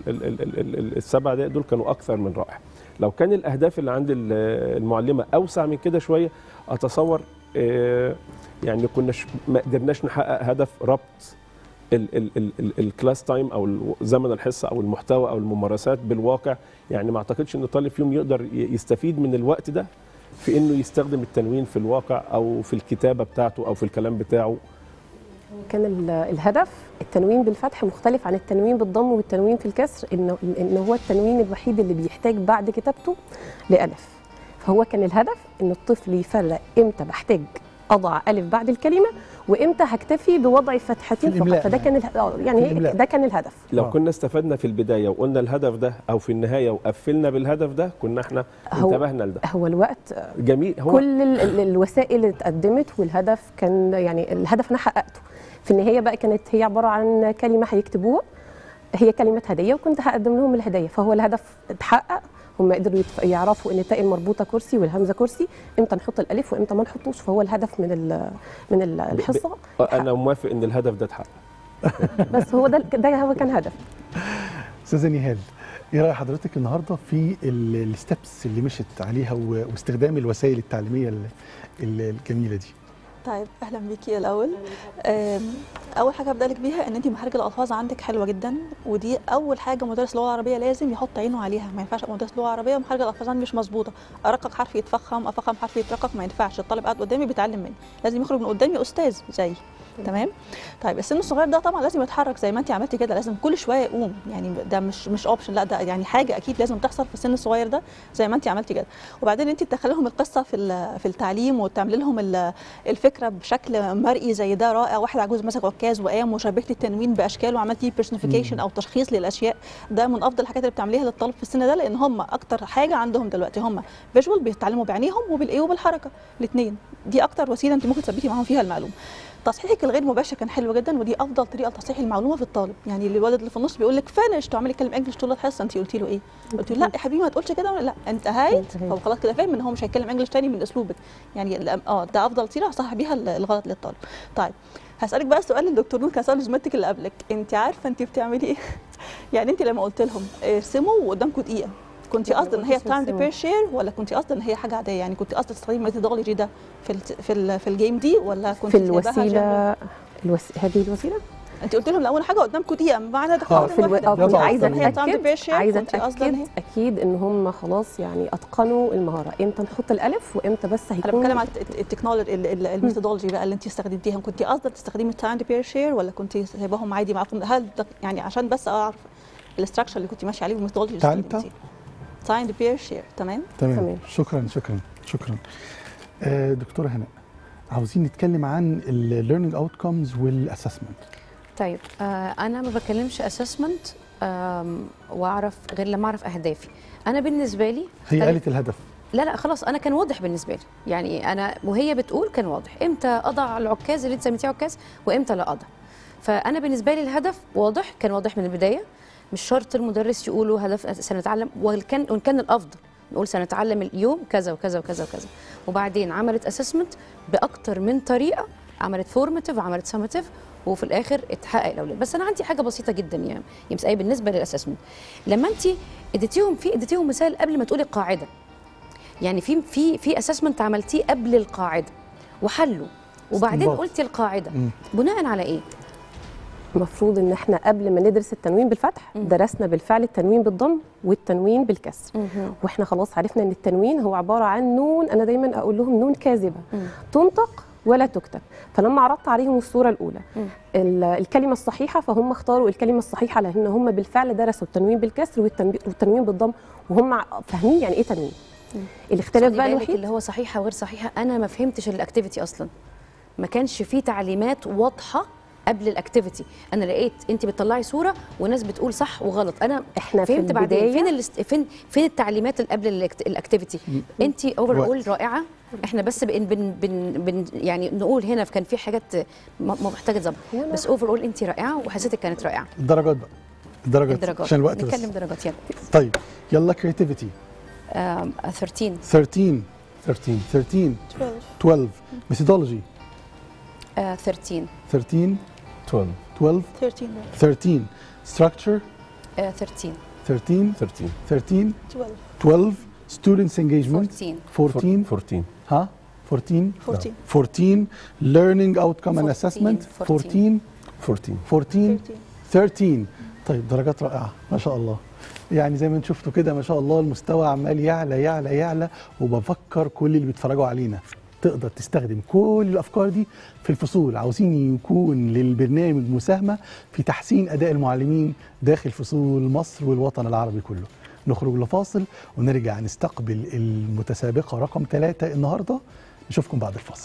فالسبع دقائق دول كانوا اكثر من رائع لو كان الاهداف اللي عند ال- المعلمه اوسع من كده شويه اتصور آه، يعني كناش ما قدرناش نحقق هدف ربط ال- ال- ال- ال- الكلاس تايم او ال- زمن الحصه او المحتوى او الممارسات بالواقع يعني ما اعتقدش ان طالب فيهم يقدر ي- يستفيد من الوقت ده في انه يستخدم التنوين في الواقع او في الكتابه بتاعته او في الكلام بتاعه كان ال- الهدف التنوين بالفتح مختلف عن التنوين بالضم والتنوين في الكسر انه انه هو التنوين الوحيد اللي بيحتاج بعد كتابته لالف فهو كان الهدف ان الطفل يفرق امتى بحتاج اضع الف بعد الكلمه وامتى هكتفي بوضع فتحتين في فقط الإملاء فده كان اله- آه، في يعني الإملاء. ده كان الهدف لو آه. كنا استفدنا في البدايه وقلنا الهدف ده او في النهايه وقفلنا بالهدف ده كنا احنا هو- انتبهنا لده هو الوقت جميل هو كل ال- ال- الوسائل اللي اتقدمت والهدف كان يعني الهدف انا حققته في النهايه بقى كانت هي عباره عن كلمه هيكتبوها هي كلمه هديه وكنت هقدم لهم الهديه فهو الهدف اتحقق هم قدروا يتف- يعرفوا ان التاء المربوطه كرسي والهمزه كرسي امتى نحط الالف وامتى ما نحطوش فهو الهدف من ال- من ال- الحصه انا موافق ان الهدف ده اتحقق بس هو ده ده هو كان هدف استاذه نهال ايه راي حضرتك النهارده في ال- الستبس اللي مشت عليها و- واستخدام الوسائل التعليميه ال- ال- الجميله دي طيب اهلا بيكي الاول أم، اول حاجه ابدا لك بيها ان انت مخارج الالفاظ عندك حلوه جدا ودي اول حاجه مدرس اللغه العربيه لازم يحط عينه عليها ما ينفعش أبقى مدرس لغه عربيه ومخارج الالفاظ عندي مش مظبوطه ارقق حرف يتفخم افخم حرف يترقق ما ينفعش الطالب قاعد قدامي بيتعلم مني لازم يخرج من قدامي استاذ زي تمام طيب السن الصغير ده طبعا لازم يتحرك زي ما انت عملتي كده لازم كل شويه يقوم يعني ده مش مش اوبشن لا ده يعني حاجه اكيد لازم تحصل في السن الصغير ده زي ما انت عملتي كده وبعدين انت تدخلي لهم القصه في ال- في التعليم وتعملي لهم ال- الفكره بشكل مرئي زي ده رائع واحد عجوز مسك عكاز وقام وشبهتي التنوين باشكال وعملتي بيرسونيفيكيشن او تشخيص للاشياء ده من افضل الحاجات اللي بتعمليها للطالب في السن ده لان هم اكتر حاجه عندهم دلوقتي هم فيجوال بيتعلموا بعينيهم وبالايه وبالحركه الاثنين دي اكتر وسيله انت ممكن تثبتي معاهم فيها المعلومه تصحيحك الغير مباشر كان حلو جدا ودي افضل طريقه لتصحيح المعلومه في الطالب يعني الولد اللي في النص بيقول لك فينش وعمال يتكلم انجلش طول الحصه انت قلتي له ايه قلت له لا يا حبيبي ما تقولش كده لا انت هاي هو خلاص كده فاهم ان هو مش هيتكلم انجلش تاني من اسلوبك يعني ال- اه ده افضل طريقه اصحح بيها ال- الغلط للطالب طيب هسالك بقى سؤال الدكتور نور كان سأله زميلتك اللي قبلك انت عارفه انت بتعملي ايه يعني انت لما قلت لهم ارسموا وقدامكم دقيقه كنت لا، ما قصد ان هي قلتش تايم ارسموا. بير شير ولا كنت قصد ان هي حاجه عاديه يعني كنت قصد تستخدمي الميثودولوجي ده في ال في ال في الجيم دي ولا كنت في سايباها الوسيله الوس... هذه الوسيله انت قلت لهم الاول حاجه قدامكم دقيقه معنى ده اه خطوه في الو... واحده اه كنت عايزه إن هي time to bear اتاكد share، عايزه كنت قصده إن اتاكد اكيد ان هم خلاص يعني اتقنوا المهاره امتى نحط الالف وامتى بس هيكون انا بتكلم على الت- التكنولوجي ال- ال- الميثودولوجي بقى اللي انت استخدمتيها كنت قصدك تستخدمي تايم بير شير ولا كنت سايباهم عادي معاكم هل ده يعني عشان بس اعرف الاستراكشر اللي كنت ماشيه عليه والميثودولوجي اللي تعالي استخدمتيه تايم بير شير تمام تمام شكرا شكرا شكرا آه، دكتوره هناء عاوزين نتكلم عن الليرنينج اوتكمز والاسسمنت طيب آه انا ما بكلمش اسسمنت واعرف غير لما اعرف اهدافي انا بالنسبه لي هي طيب- قالت الهدف لا لا خلاص انا كان واضح بالنسبه لي يعني انا وهي بتقول كان واضح امتى اضع العكاز اللي انت سميتيه عكاز وامتى لا اضع فانا بالنسبه لي الهدف واضح كان واضح من البدايه مش شرط المدرس يقولوا هدف سنتعلم وان كان وان كان الافضل نقول سنتعلم اليوم كذا وكذا وكذا وكذا وبعدين عملت اسسمنت باكتر من طريقه عملت فورماتيف وعملت سماتيف وفي الاخر اتحقق الاولاد بس انا عندي حاجه بسيطه جدا يعني يا مسائيه بالنسبه للاسسمنت لما انت اديتيهم في اديتيهم مثال قبل ما تقولي القاعده يعني في في في اسسمنت عملتيه قبل القاعده وحلوا وبعدين استنباط. قلتي القاعده بناء على ايه المفروض ان احنا قبل ما ندرس التنوين بالفتح درسنا بالفعل التنوين بالضم والتنوين بالكسر واحنا خلاص عرفنا ان التنوين هو عباره عن نون انا دايما اقول لهم نون كاذبه تنطق ولا تكتب فلما عرضت عليهم الصوره الاولى ال- الكلمه الصحيحه فهم اختاروا الكلمه الصحيحه لان هم بالفعل درسوا التنوين بالكسر والتنبي- والتنوين بالضم وهم ع- فاهمين يعني ايه تنوين الاختلاف خدي بقى بالك الوحيد اللي هو صحيحه وغير صحيحه انا ما فهمتش الاكتيفيتي اصلا ما كانش فيه تعليمات واضحه قبل الاكتيفيتي انا لقيت انت بتطلعي صوره وناس بتقول صح وغلط انا احنا في فهمت بعدين البداية- فين الاست... فين فين التعليمات اللي قبل الأكت- الاكتيفيتي انت اوفر وقت. اول رائعه احنا بس بن بن بن بن يعني نقول هنا كان في حاجات م- م- محتاجه تظبط بس اوفر اول انت رائعه وحسيتك كانت رائعه الدرجات بقى الدرجات الدرجات عشان الوقت بس نتكلم درجات يلا طيب يلا كريتيفيتي آم، 13 13 13 13 12 ميثودولوجي آه، 13 13 12 12 13 13 structure آه، 13 13 13 13 12 12 students engagement 14 14 14 ها 14 14 14 learning outcome and 14 assessment 14 14 14 14 13 طيب درجات رائعه ما شاء الله يعني زي ما انتم شفتوا كده ما شاء الله المستوى عمال يعلى يعلى يعلى وبفكر كل اللي بيتفرجوا علينا تقدر تستخدم كل الافكار دي في الفصول عاوزين يكون للبرنامج مساهمه في تحسين اداء المعلمين داخل فصول مصر والوطن العربي كله نخرج لفاصل ونرجع نستقبل المتسابقه رقم ثلاثة النهارده نشوفكم بعد الفاصل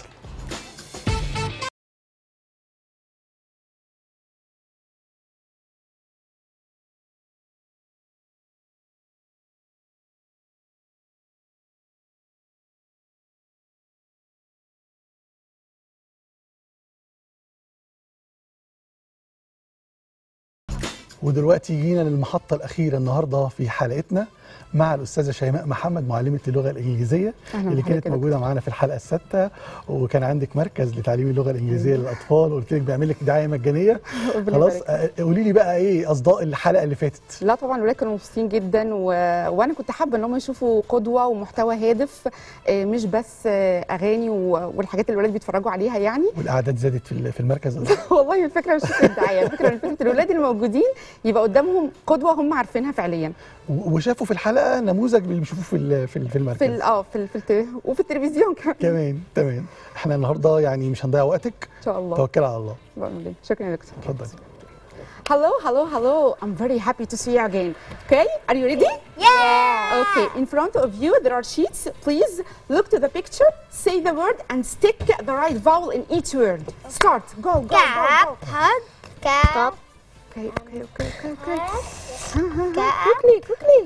ودلوقتي جينا للمحطة الأخيرة النهاردة في حلقتنا مع الأستاذة شيماء محمد معلمة اللغة الإنجليزية أهلاً اللي بحضرتك كانت يا موجودة معانا في الحلقة السادسة وكان عندك مركز لتعليم اللغة الإنجليزية للأطفال وقلت لك بيعمل لك دعاية مجانية ربنا خلاص يبارك. آه، قولي لي بقى إيه أصداء الحلقة اللي فاتت لا طبعا الولاد كانوا مبسوطين جدا و... وانا كنت حابه ان هم يشوفوا قدوه ومحتوى هادف آه، مش بس آه، اغاني و... والحاجات اللي الولاد بيتفرجوا عليها يعني والأعداد زادت في ال- في المركز والله الفكره مش فكره دعايه الفكره ان فكره الولاد الموجودين يبقى قدامهم قدوه هم عارفينها فعليا و- وشافوا في الحلقة بقى نموذج اللي بيشوفوه في ال- في ال- في المركز في ال- اه في ال- في الت... وفي التلفزيون كمان كمان تمام احنا النهارده يعني مش هنضيع وقتك ان شاء الله توكل على الله بأمر الله. شكرا يا دكتور اتفضلي Hello, hello, hello. I'm very happy to see you again. Okay, are you ready? Yeah. Okay, in front of you there are sheets. Please look to the picture, say the word, and stick the right vowel in each word. Start. Go, go, go, go. Cap. Cap. Okay, okay, okay, okay, okay. Cap. Quickly, quickly.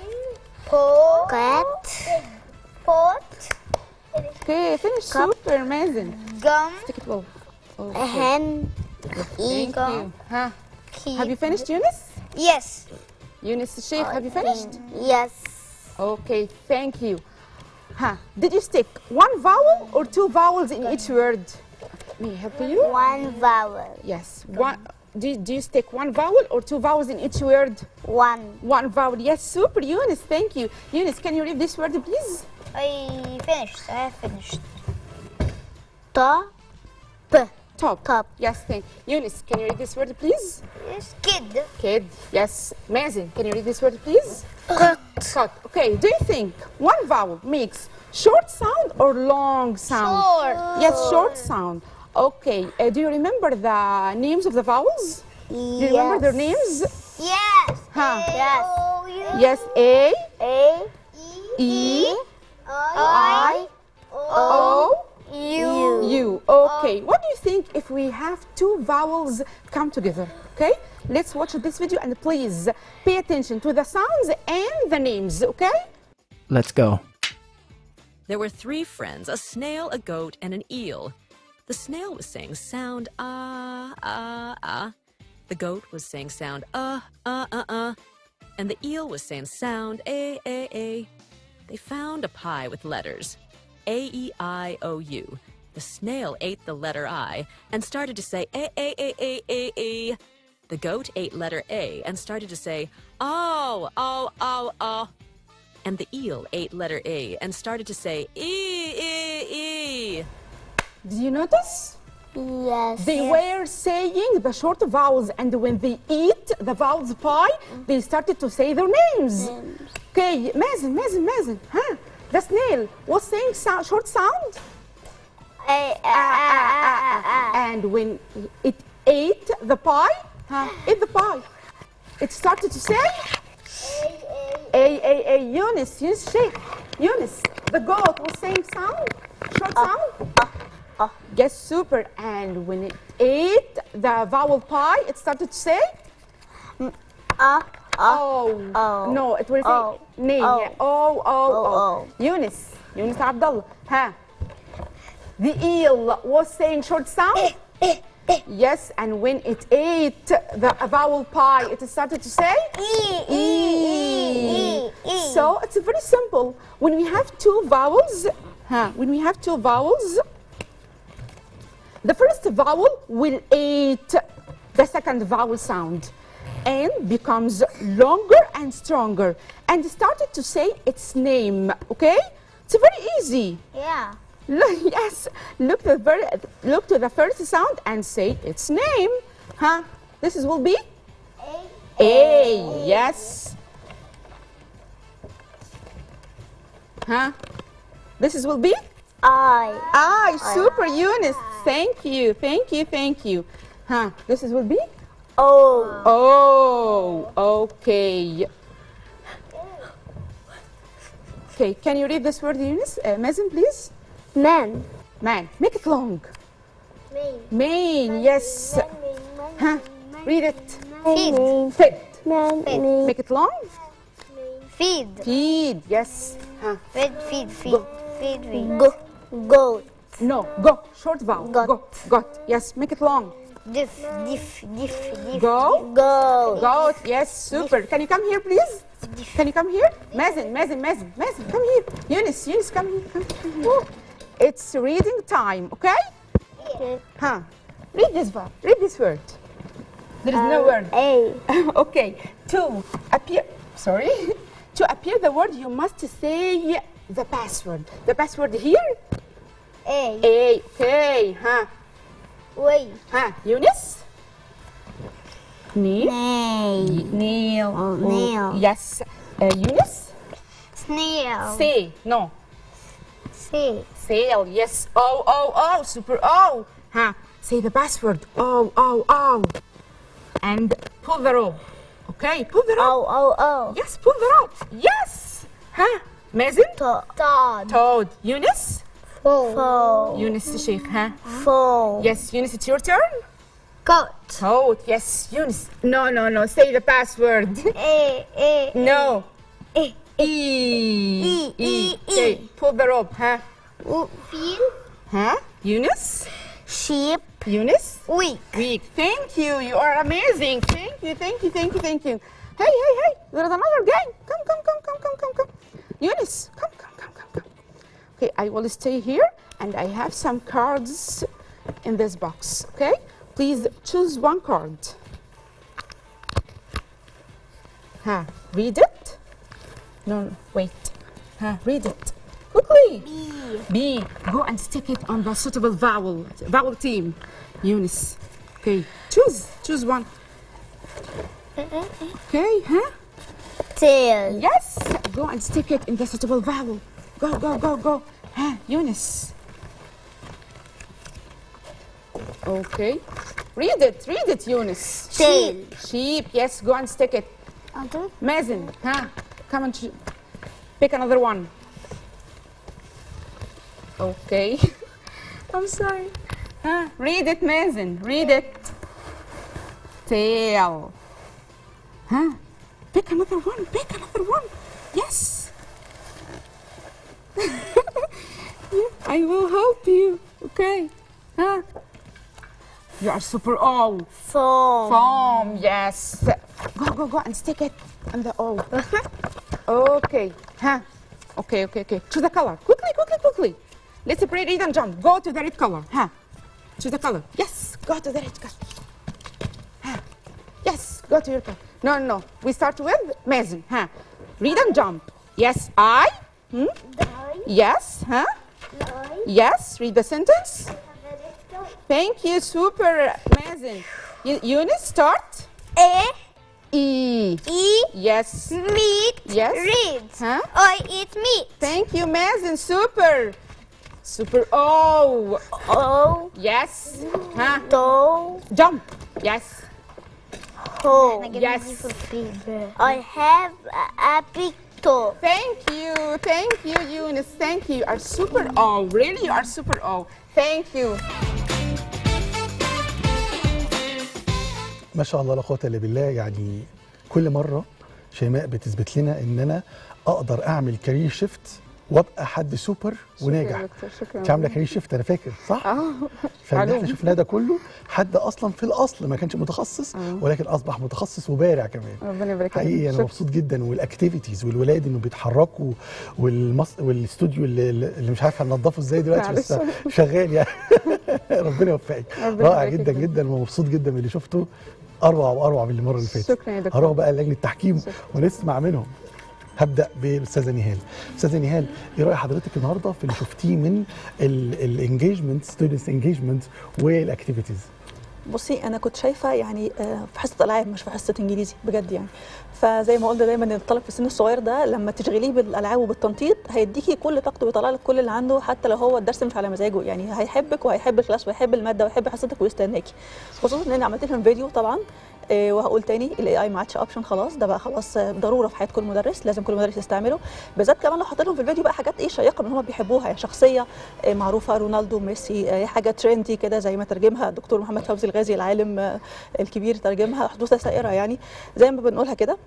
Pot. Cat. Pot. Okay, finish. Cup. Super amazing. Gum. Stick it well. A hen. Thank Eagle. you. Huh. Have you finished, Eunice? Yes. Eunice Sheikh, have you finished? Yes. Okay, thank you. Huh. Did you stick one vowel or two vowels in each word? Me help you? One vowel. Yes. One. Do you, do you stick one vowel or two vowels in each word? One. One vowel. Yes, super, Eunice. Thank you. Eunice, can you read this word, please? I finished. I have finished. Ta. P. Top. Top. Yes, thank Eunice, can you read this word, please? Yes. Kid. Kid. Yes. Amazing. Can you read this word, please? Cut. Cut. Okay. Do you think one vowel makes short sound or long sound? Short. Yes, short sound. Okay. Uh, do you remember the names of the vowels? Do you remember their names? Yes. Huh. Yes. Yes. A, A. E, I. O, U. U. Okay. What do you think if we have two vowels come together? Okay. Let's watch this video and please pay attention to the sounds and the names. Okay. Let's go. There were three friends a snail, a goat, and an eel. The snail was saying sound ah, ah, ah. The goat was saying sound uh, uh, uh, uh. And the eel was saying sound a, a, a. They found a pie with letters A, E, I, O, U. The snail ate the letter I and started to say a, a, a, a, a, a. The goat ate letter A and started to say oh, oh, oh, oh. And the eel ate letter A and started to say E, E, E. Did you notice? Yes. They were saying the short vowels, and when they eat the vowels pie, they started to say their names. Okay, Mazen, Mazen, Mazen, huh? The snail was saying sou- short sound, A. A. A. A. and when it ate the pie, huh? Ate the pie, it started to say A, A, A, Eunice, Eunice, Sheikh, Eunice. The goat was saying sound, short sound. Yes, super. And when it ate the vowel pie, it started to say. Ah. Oh. Oh. No, it will say Oh. name. Oh. Yeah. Oh, oh, oh. Oh, Eunice. Eunice Abdullah. Huh? The eel was saying short sound. yes, and when it ate the vowel pie, it started to say E. E. E. E. So it's very simple. When we have two vowels, huh? When we have two vowels, the first vowel will eat the second vowel sound and becomes longer and stronger and started to say its name. Okay? It's very easy. Yeah. Look, yes, look to the ver- look to the first sound and say its name. Huh? This is will be A. Yes. Huh? This is will be I. I. Super Eunice. Thank you. Thank you. Thank you. Huh? This is will be O. Oh. Okay. Okay. Can you read this word, Eunice? Uh, Mazen, please. Man. Man. Make it long. Man. Main. Yes. Huh? Read it. Feed. Fit. Man. Make it long. Feed. Feed. Yes. Huh? Feed. Feed. Feed. Feed. Feed. Go. Goat. No. Go. Short vowel. Got. Go. Got. Yes. Make it long. Diff. Diff. Diff. Diff. Go. Go. Goat. Yes. Super. Can you come here, please? Can you come here? Mazen, Mazen, Mazen, Mazen, come here. Eunice, Eunice, come here. Come, come here. It's reading time, okay? Huh? Read this word. Read this word. There is no word. A. okay. To appear, sorry. to appear the word, you must say the password. The password here. A. A. Okay. Huh? Wait. Huh? Eunice. Knee. Nail. Nail. nail. Yes. Uh, Eunice. Snail. Say. No. Say. Sail. Yes. Oh, oh, oh. Super oh. Huh. Say the password. Oh, oh, oh. And pull the rope. Okay. Pull the rope. Oh, oh, oh. Yes. Pull the rope. Yes. Huh. Mazen. Todd. Toad. Eunice. Foal. Eunice Sheikh. Huh. Foal. Yes. Eunice, it's your turn. Goat. Toad. Yes. Eunice. No, no, no. Say the password. Eh, eh. No. Eh. E. E, E, Okay. E. Pull the rope. Huh. Feel. Huh? Eunice. Sheep. Eunice. Weak. Week. Thank you. You are amazing. Thank you. Thank you. Thank you. Thank you. Hey, hey, hey. There is another game. Come, come, come, come, come, come, come. Eunice, come, come, come, come, come. Okay, I will stay here and I have some cards in this box. Okay? Please choose one card. Huh. Read it. No, no, wait. Huh. Read it. Quickly. B. B. Go and stick it on the suitable vowel. Vowel team. Eunice. Okay. Choose. Choose one. Okay, huh? Tail. Yes. Go and stick it in the suitable vowel. Go, go, go, go. Huh? Eunice. Okay. Read it. Read it, Eunice. Tail. Sheep. Sheep. Yes. Go and stick it. Other. Mazen. Huh? Come and ch- pick another one. Okay. I'm sorry. Huh? Read it, Mazen. Read it. Tail. Huh? Pick another one. Pick another one. Yes. Yeah, I will help you. Okay. Huh? You are super O. Foam. Foam. Yes. Go, go, go and stick it on the O. okay. Huh? Okay, okay, okay. Choose the color. Quickly, quickly, quickly. Let's play read and jump. Go to the red color. Huh? Choose the color. Yes. Go to the red color. Huh? Yes. Go to your color. No, no, no. We start with Mason. Huh? Read and jump. Yes. I. Hmm? Yes. Huh? Yes. Read the sentence. Thank you. Super. Mason. Eu- Eunice, start. A. E. E. Yes. Meat. Yes. Read. Huh? I eat meat. Thank you, Mazen. Super. Super. Oh. O. Yes. Huh? Toe. Jump. Yes. Hole. Yes. I have a, a big toe. Thank you. Thank you, Eunice. Thank you. You are super O. Really, you are super O. Thank you. ما شاء الله لا قوه الا بالله يعني كل مره شيماء بتثبت لنا ان انا اقدر اعمل كارير شيفت وابقى حد سوبر وناجح دكتور، شكراً. انت عامله كارير شيفت انا فاكر صح؟ اه فاللي معلوم. احنا شفناه ده كله حد اصلا في الاصل ما كانش متخصص ولكن اصبح متخصص وبارع كمان ربنا يبارك فيك. حقيقي انا شكراً. مبسوط جدا والاكتيفيتيز والولاد انه بيتحركوا والمص... والاستوديو اللي, اللي مش عارف هننضفه ازاي دلوقتي بس معلش. شغال يعني ربنا يوفقك ربنا رائع يبارك جدا فيك. جدا ومبسوط جدا من اللي شفته اروع واروع من المره اللي فاتت شكراً يا دكتور. هروح بقى لجنه التحكيم ونسمع منهم هبدا بالاستاذه نهال استاذه نهال ايه راي حضرتك النهارده في اللي شفتيه من الانجيجمنت ستودنتس انجيجمنت والاكتيفيتيز بصي انا كنت شايفه يعني آه، في حصه العاب مش في حصه انجليزي بجد يعني فزي ما قلنا دايما ان الطالب في السن الصغير ده لما تشغليه بالالعاب وبالتنطيط هيديكي كل طاقته ويطلع لك كل اللي عنده حتى لو هو الدرس مش على مزاجه يعني هيحبك وهيحب الكلاس وهيحب الماده وهيحب حصتك ويستناكي خصوصا ان انا عملت لهم فيديو طبعا آه، وهقول تاني الاي اي ما عادش اوبشن خلاص ده بقى خلاص آه، ضروره في حياه كل مدرس لازم كل مدرس يستعمله بالذات كمان لو حطيت لهم في الفيديو بقى حاجات ايه شيقه ان هم بيحبوها يعني شخصيه آه، معروفه رونالدو ميسي آه، حاجه ترندي كده زي ما ترجمها الدكتور محمد فوزي الغازي العالم آه، الكبير ترجمها حدوثه سائره يعني زي ما بنقولها كده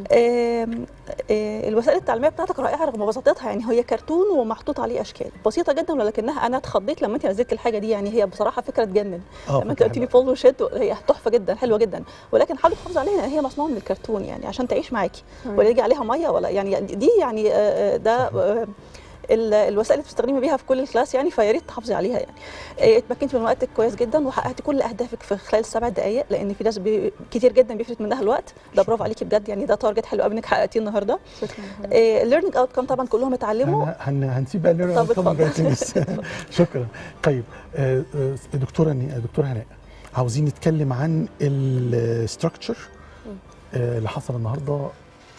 آم، آه، الوسائل التعليميه بتاعتك رائعه رغم بساطتها يعني هي كرتون ومحطوط عليه اشكال بسيطه جدا ولكنها انا اتخضيت لما انت نزلت الحاجه دي يعني هي بصراحه فكره تجنن آه، لما انت فكرة قلت لي فول وشد هي تحفه جدا حلوه جدا ولكن حاولي تحافظي عليها لان هي مصنوعه من الكرتون يعني عشان تعيش معاكي تمام. ولا يجي عليها ميه ولا يعني دي يعني آه، آه، ده آه، ال- الوسائل اللي بتستخدمي بيها في كل الكلاس يعني فيا ريت تحافظي عليها يعني آه، اتمكنتي من وقتك كويس جدا وحققتي كل اهدافك في خلال السبع دقائق لان في ناس بي كتير جدا بيفلت منها الوقت ده برافو عليكي بجد يعني ده تارجت حلو قوي انك حققتيه النهارده شكرا الليرنينج اوت كام طبعا كلهم اتعلموا هن... هن... هنسيب بقى الليرنينج طب طبعا اتفضل. بقى تنس. شكرا طيب آه، آه، دكتوره ن- دكتوره هناء عاوزين نتكلم عن الستراكشر اللي حصل النهارده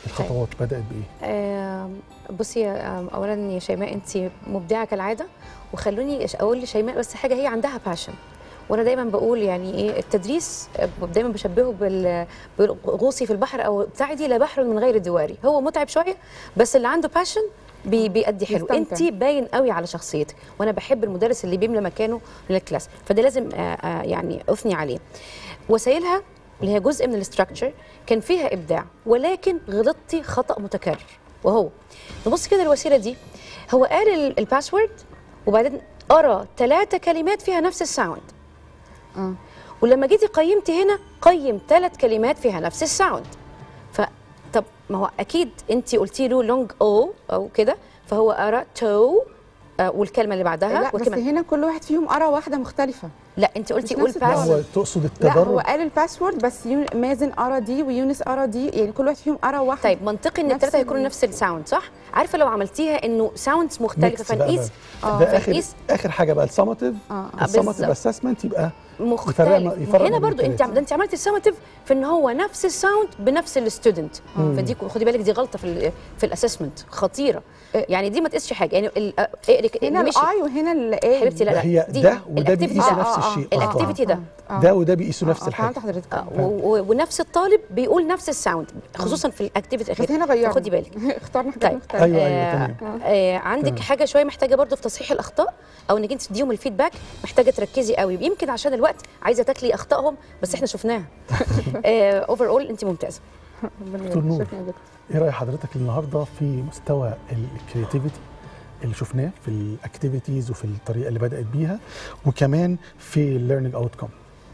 الخطوات بدات بايه آم، بصي آم، اولا يا شيماء انت مبدعه كالعاده وخلوني أش- اقول لشيماء بس حاجه هي عندها باشن وانا دايما بقول يعني ايه التدريس آه، دايما بشبهه بال- بالغوصي في البحر او ابتعدي لا بحر من غير دواري هو متعب شويه بس اللي عنده باشن بي بيأدي حلو يستمتع. انت باين قوي على شخصيتك وانا بحب المدرس اللي بيملى مكانه للكلاس فده لازم آه، آه، يعني اثني عليه وسائلها اللي هي جزء من الاستراكشر كان فيها ابداع ولكن غلطتي خطا متكرر وهو نبص كده الوسيله دي هو قال ال- الباسورد وبعدين قرا ثلاثه كلمات فيها نفس الساوند اه ولما جيتي قيمتي هنا قيم ثلاث كلمات فيها نفس الساوند ف طب ما هو اكيد انت قلتي له لونج او او كده فهو قرا تو آه والكلمه اللي بعدها لا بس والكلمة- هنا كل واحد فيهم قرا واحده مختلفه لا انت قلتي مش قول نفس لا الباسورد. هو باس تقصد لا هو التدرج قال الباسورد بس يون- مازن قرا دي ويونس قرا دي يعني كل واحد فيهم قرا واحده طيب منطقي ان نفس الثلاثه هيكونوا ال- نفس الساوند صح عارفه لو عملتيها انه ساوندز مختلفه mix بقى فنقيس بقى. ده اخر فنقيس اخر حاجه بقى السماتيف اه السماتيف بالظبط. اسسمنت يبقى مختلف يفرق- يفرق هنا بين برضو انت التلاتة. ده انت عملتي السماتيف في ان هو نفس الساوند بنفس الستودنت فدي خدي بالك دي غلطه في ال في الاسسمنت خطيره يعني دي ما تقيسش حاجه يعني ال- اه، اقري ك- هنا مشي. الاي وهنا الاي حبيبتي لا لا هي دي ده وده الactivity بيقيسوا ده. نفس آه، آه، الشيء آه، آه، طبعاً. الاكتيفيتي ده آه. ده وده بيقيسوا نفس آه، الحاجه فهمت حضرتك اه، و- و- ونفس الطالب بيقول نفس الساوند خصوصا في الاكتيفيتي بس هنا غيرنا خدي بالك اخترنا حاجات طيب. مختلفه ايوه آه، ايوه تمام آه عندك تمام. حاجه شويه محتاجه برضو في تصحيح الاخطاء او انك انت تديهم الفيدباك محتاجه تركزي قوي يمكن عشان الوقت عايزه تاكلي اخطائهم بس احنا شفناها اوفر اول انت ممتازه دكتور نور. شكرا يا دكتور ايه راي حضرتك النهارده في مستوى الكرياتيفيتي اللي شفناه في الاكتيفيتيز وفي الطريقه اللي بدات بيها وكمان في الليرنينج اوت كوم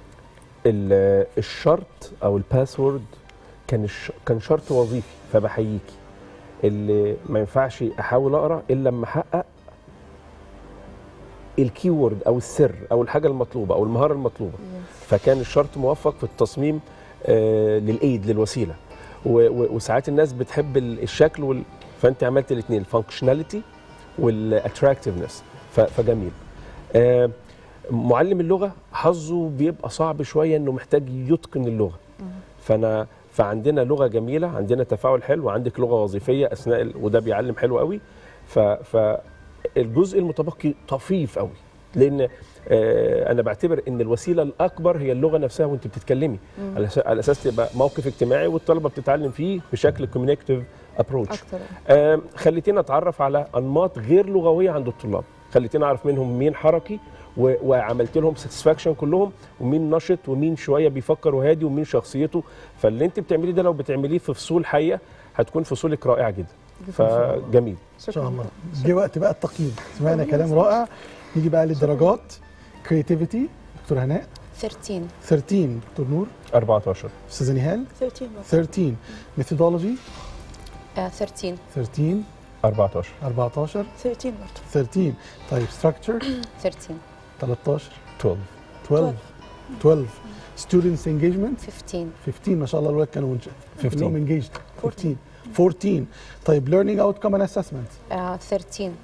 ال- الشرط او الباسورد كان الش... كان شرط وظيفي فبحييكي اللي ما ينفعش احاول اقرا الا لما احقق الكيورد او السر او الحاجه المطلوبه او المهاره المطلوبه فكان الشرط موفق في التصميم آه للايد للوسيله و... و... وساعات الناس بتحب ال- الشكل وال... فانت عملت الاثنين الفانكشناليتي والاتراكتيفنس فجميل آه معلم اللغه حظه بيبقى صعب شويه انه محتاج يتقن اللغه فانا فعندنا لغه جميله عندنا تفاعل حلو عندك لغه وظيفيه اثناء ال... وده بيعلم حلو قوي ف... فالجزء المتبقي طفيف قوي لان آه انا بعتبر ان الوسيله الاكبر هي اللغه نفسها وانت بتتكلمي على أس- على اساس تبقى موقف اجتماعي والطلبه بتتعلم فيه بشكل كوميونيكتيف ابروتش اكتر آه، خليتينا اتعرف على انماط غير لغويه عند الطلاب خليتينا اعرف منهم مين حركي و- وعملت لهم ساتسفاكشن كلهم ومين نشط ومين شويه بيفكر وهادي ومين شخصيته فاللي انت بتعمليه ده لو بتعمليه في فصول حيه هتكون فصولك رائعه جدا فجميل ان شاء الله جه وقت بقى التقييم سمعنا كلام رائع نيجي بقى للدرجات كرياتيفيتي دكتور هناء 13 13 دكتور نور 14 استاذه نهال 13 برضه. 13 ميثودولوجي آه 13 13 14 14 13 برضه 13 طيب ستراكشر 13 13 12 12 12 ستودنتس انجيجمنت 15 15 ما شاء الله الولاد كانوا 15. كلهم انجيجد 14 14 طيب ليرنينج اوت كوم اسسمنت آه 13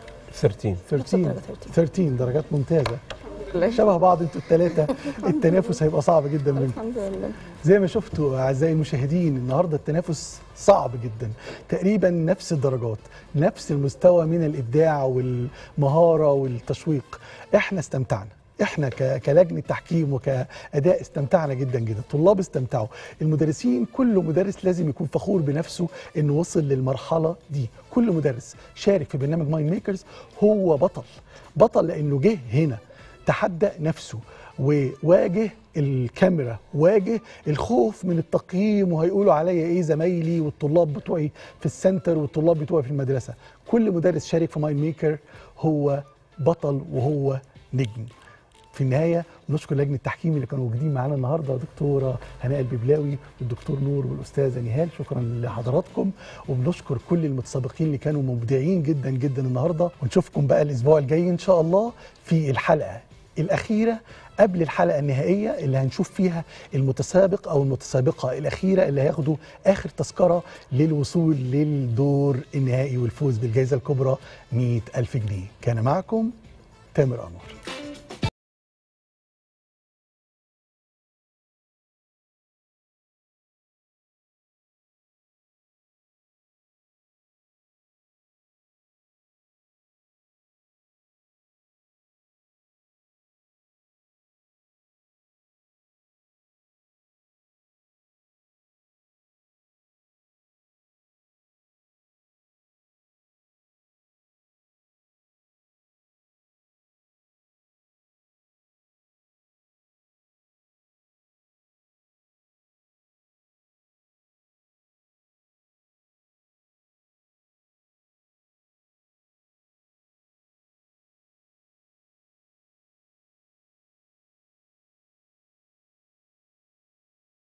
13 13 13 درجات ممتازه شبه بعض انتوا الثلاثه التنافس هيبقى صعب جدا منكم الحمد لله زي ما شفتوا اعزائي المشاهدين النهارده التنافس صعب جدا تقريبا نفس الدرجات نفس المستوى من الابداع والمهاره والتشويق احنا استمتعنا احنا ك- كلجنه تحكيم وكاداء استمتعنا جدا جدا الطلاب استمتعوا المدرسين كل مدرس لازم يكون فخور بنفسه انه وصل للمرحله دي كل مدرس شارك في برنامج مايند ميكرز هو بطل بطل لانه جه هنا تحدى نفسه وواجه الكاميرا واجه الخوف من التقييم وهيقولوا عليا ايه زمايلي والطلاب بتوعي في السنتر والطلاب بتوعي في المدرسه كل مدرس شارك في مايند ميكر هو بطل وهو نجم في النهايه بنشكر لجنه التحكيم اللي كانوا موجودين معانا النهارده دكتوره هناء الببلاوي والدكتور نور والاستاذه نهال شكرا لحضراتكم وبنشكر كل المتسابقين اللي كانوا مبدعين جدا جدا النهارده ونشوفكم بقى الاسبوع الجاي ان شاء الله في الحلقه الاخيره قبل الحلقه النهائيه اللي هنشوف فيها المتسابق او المتسابقه الاخيره اللي هياخدوا اخر تذكره للوصول للدور النهائي والفوز بالجائزه الكبرى 100 ألف جنيه كان معكم تامر أنور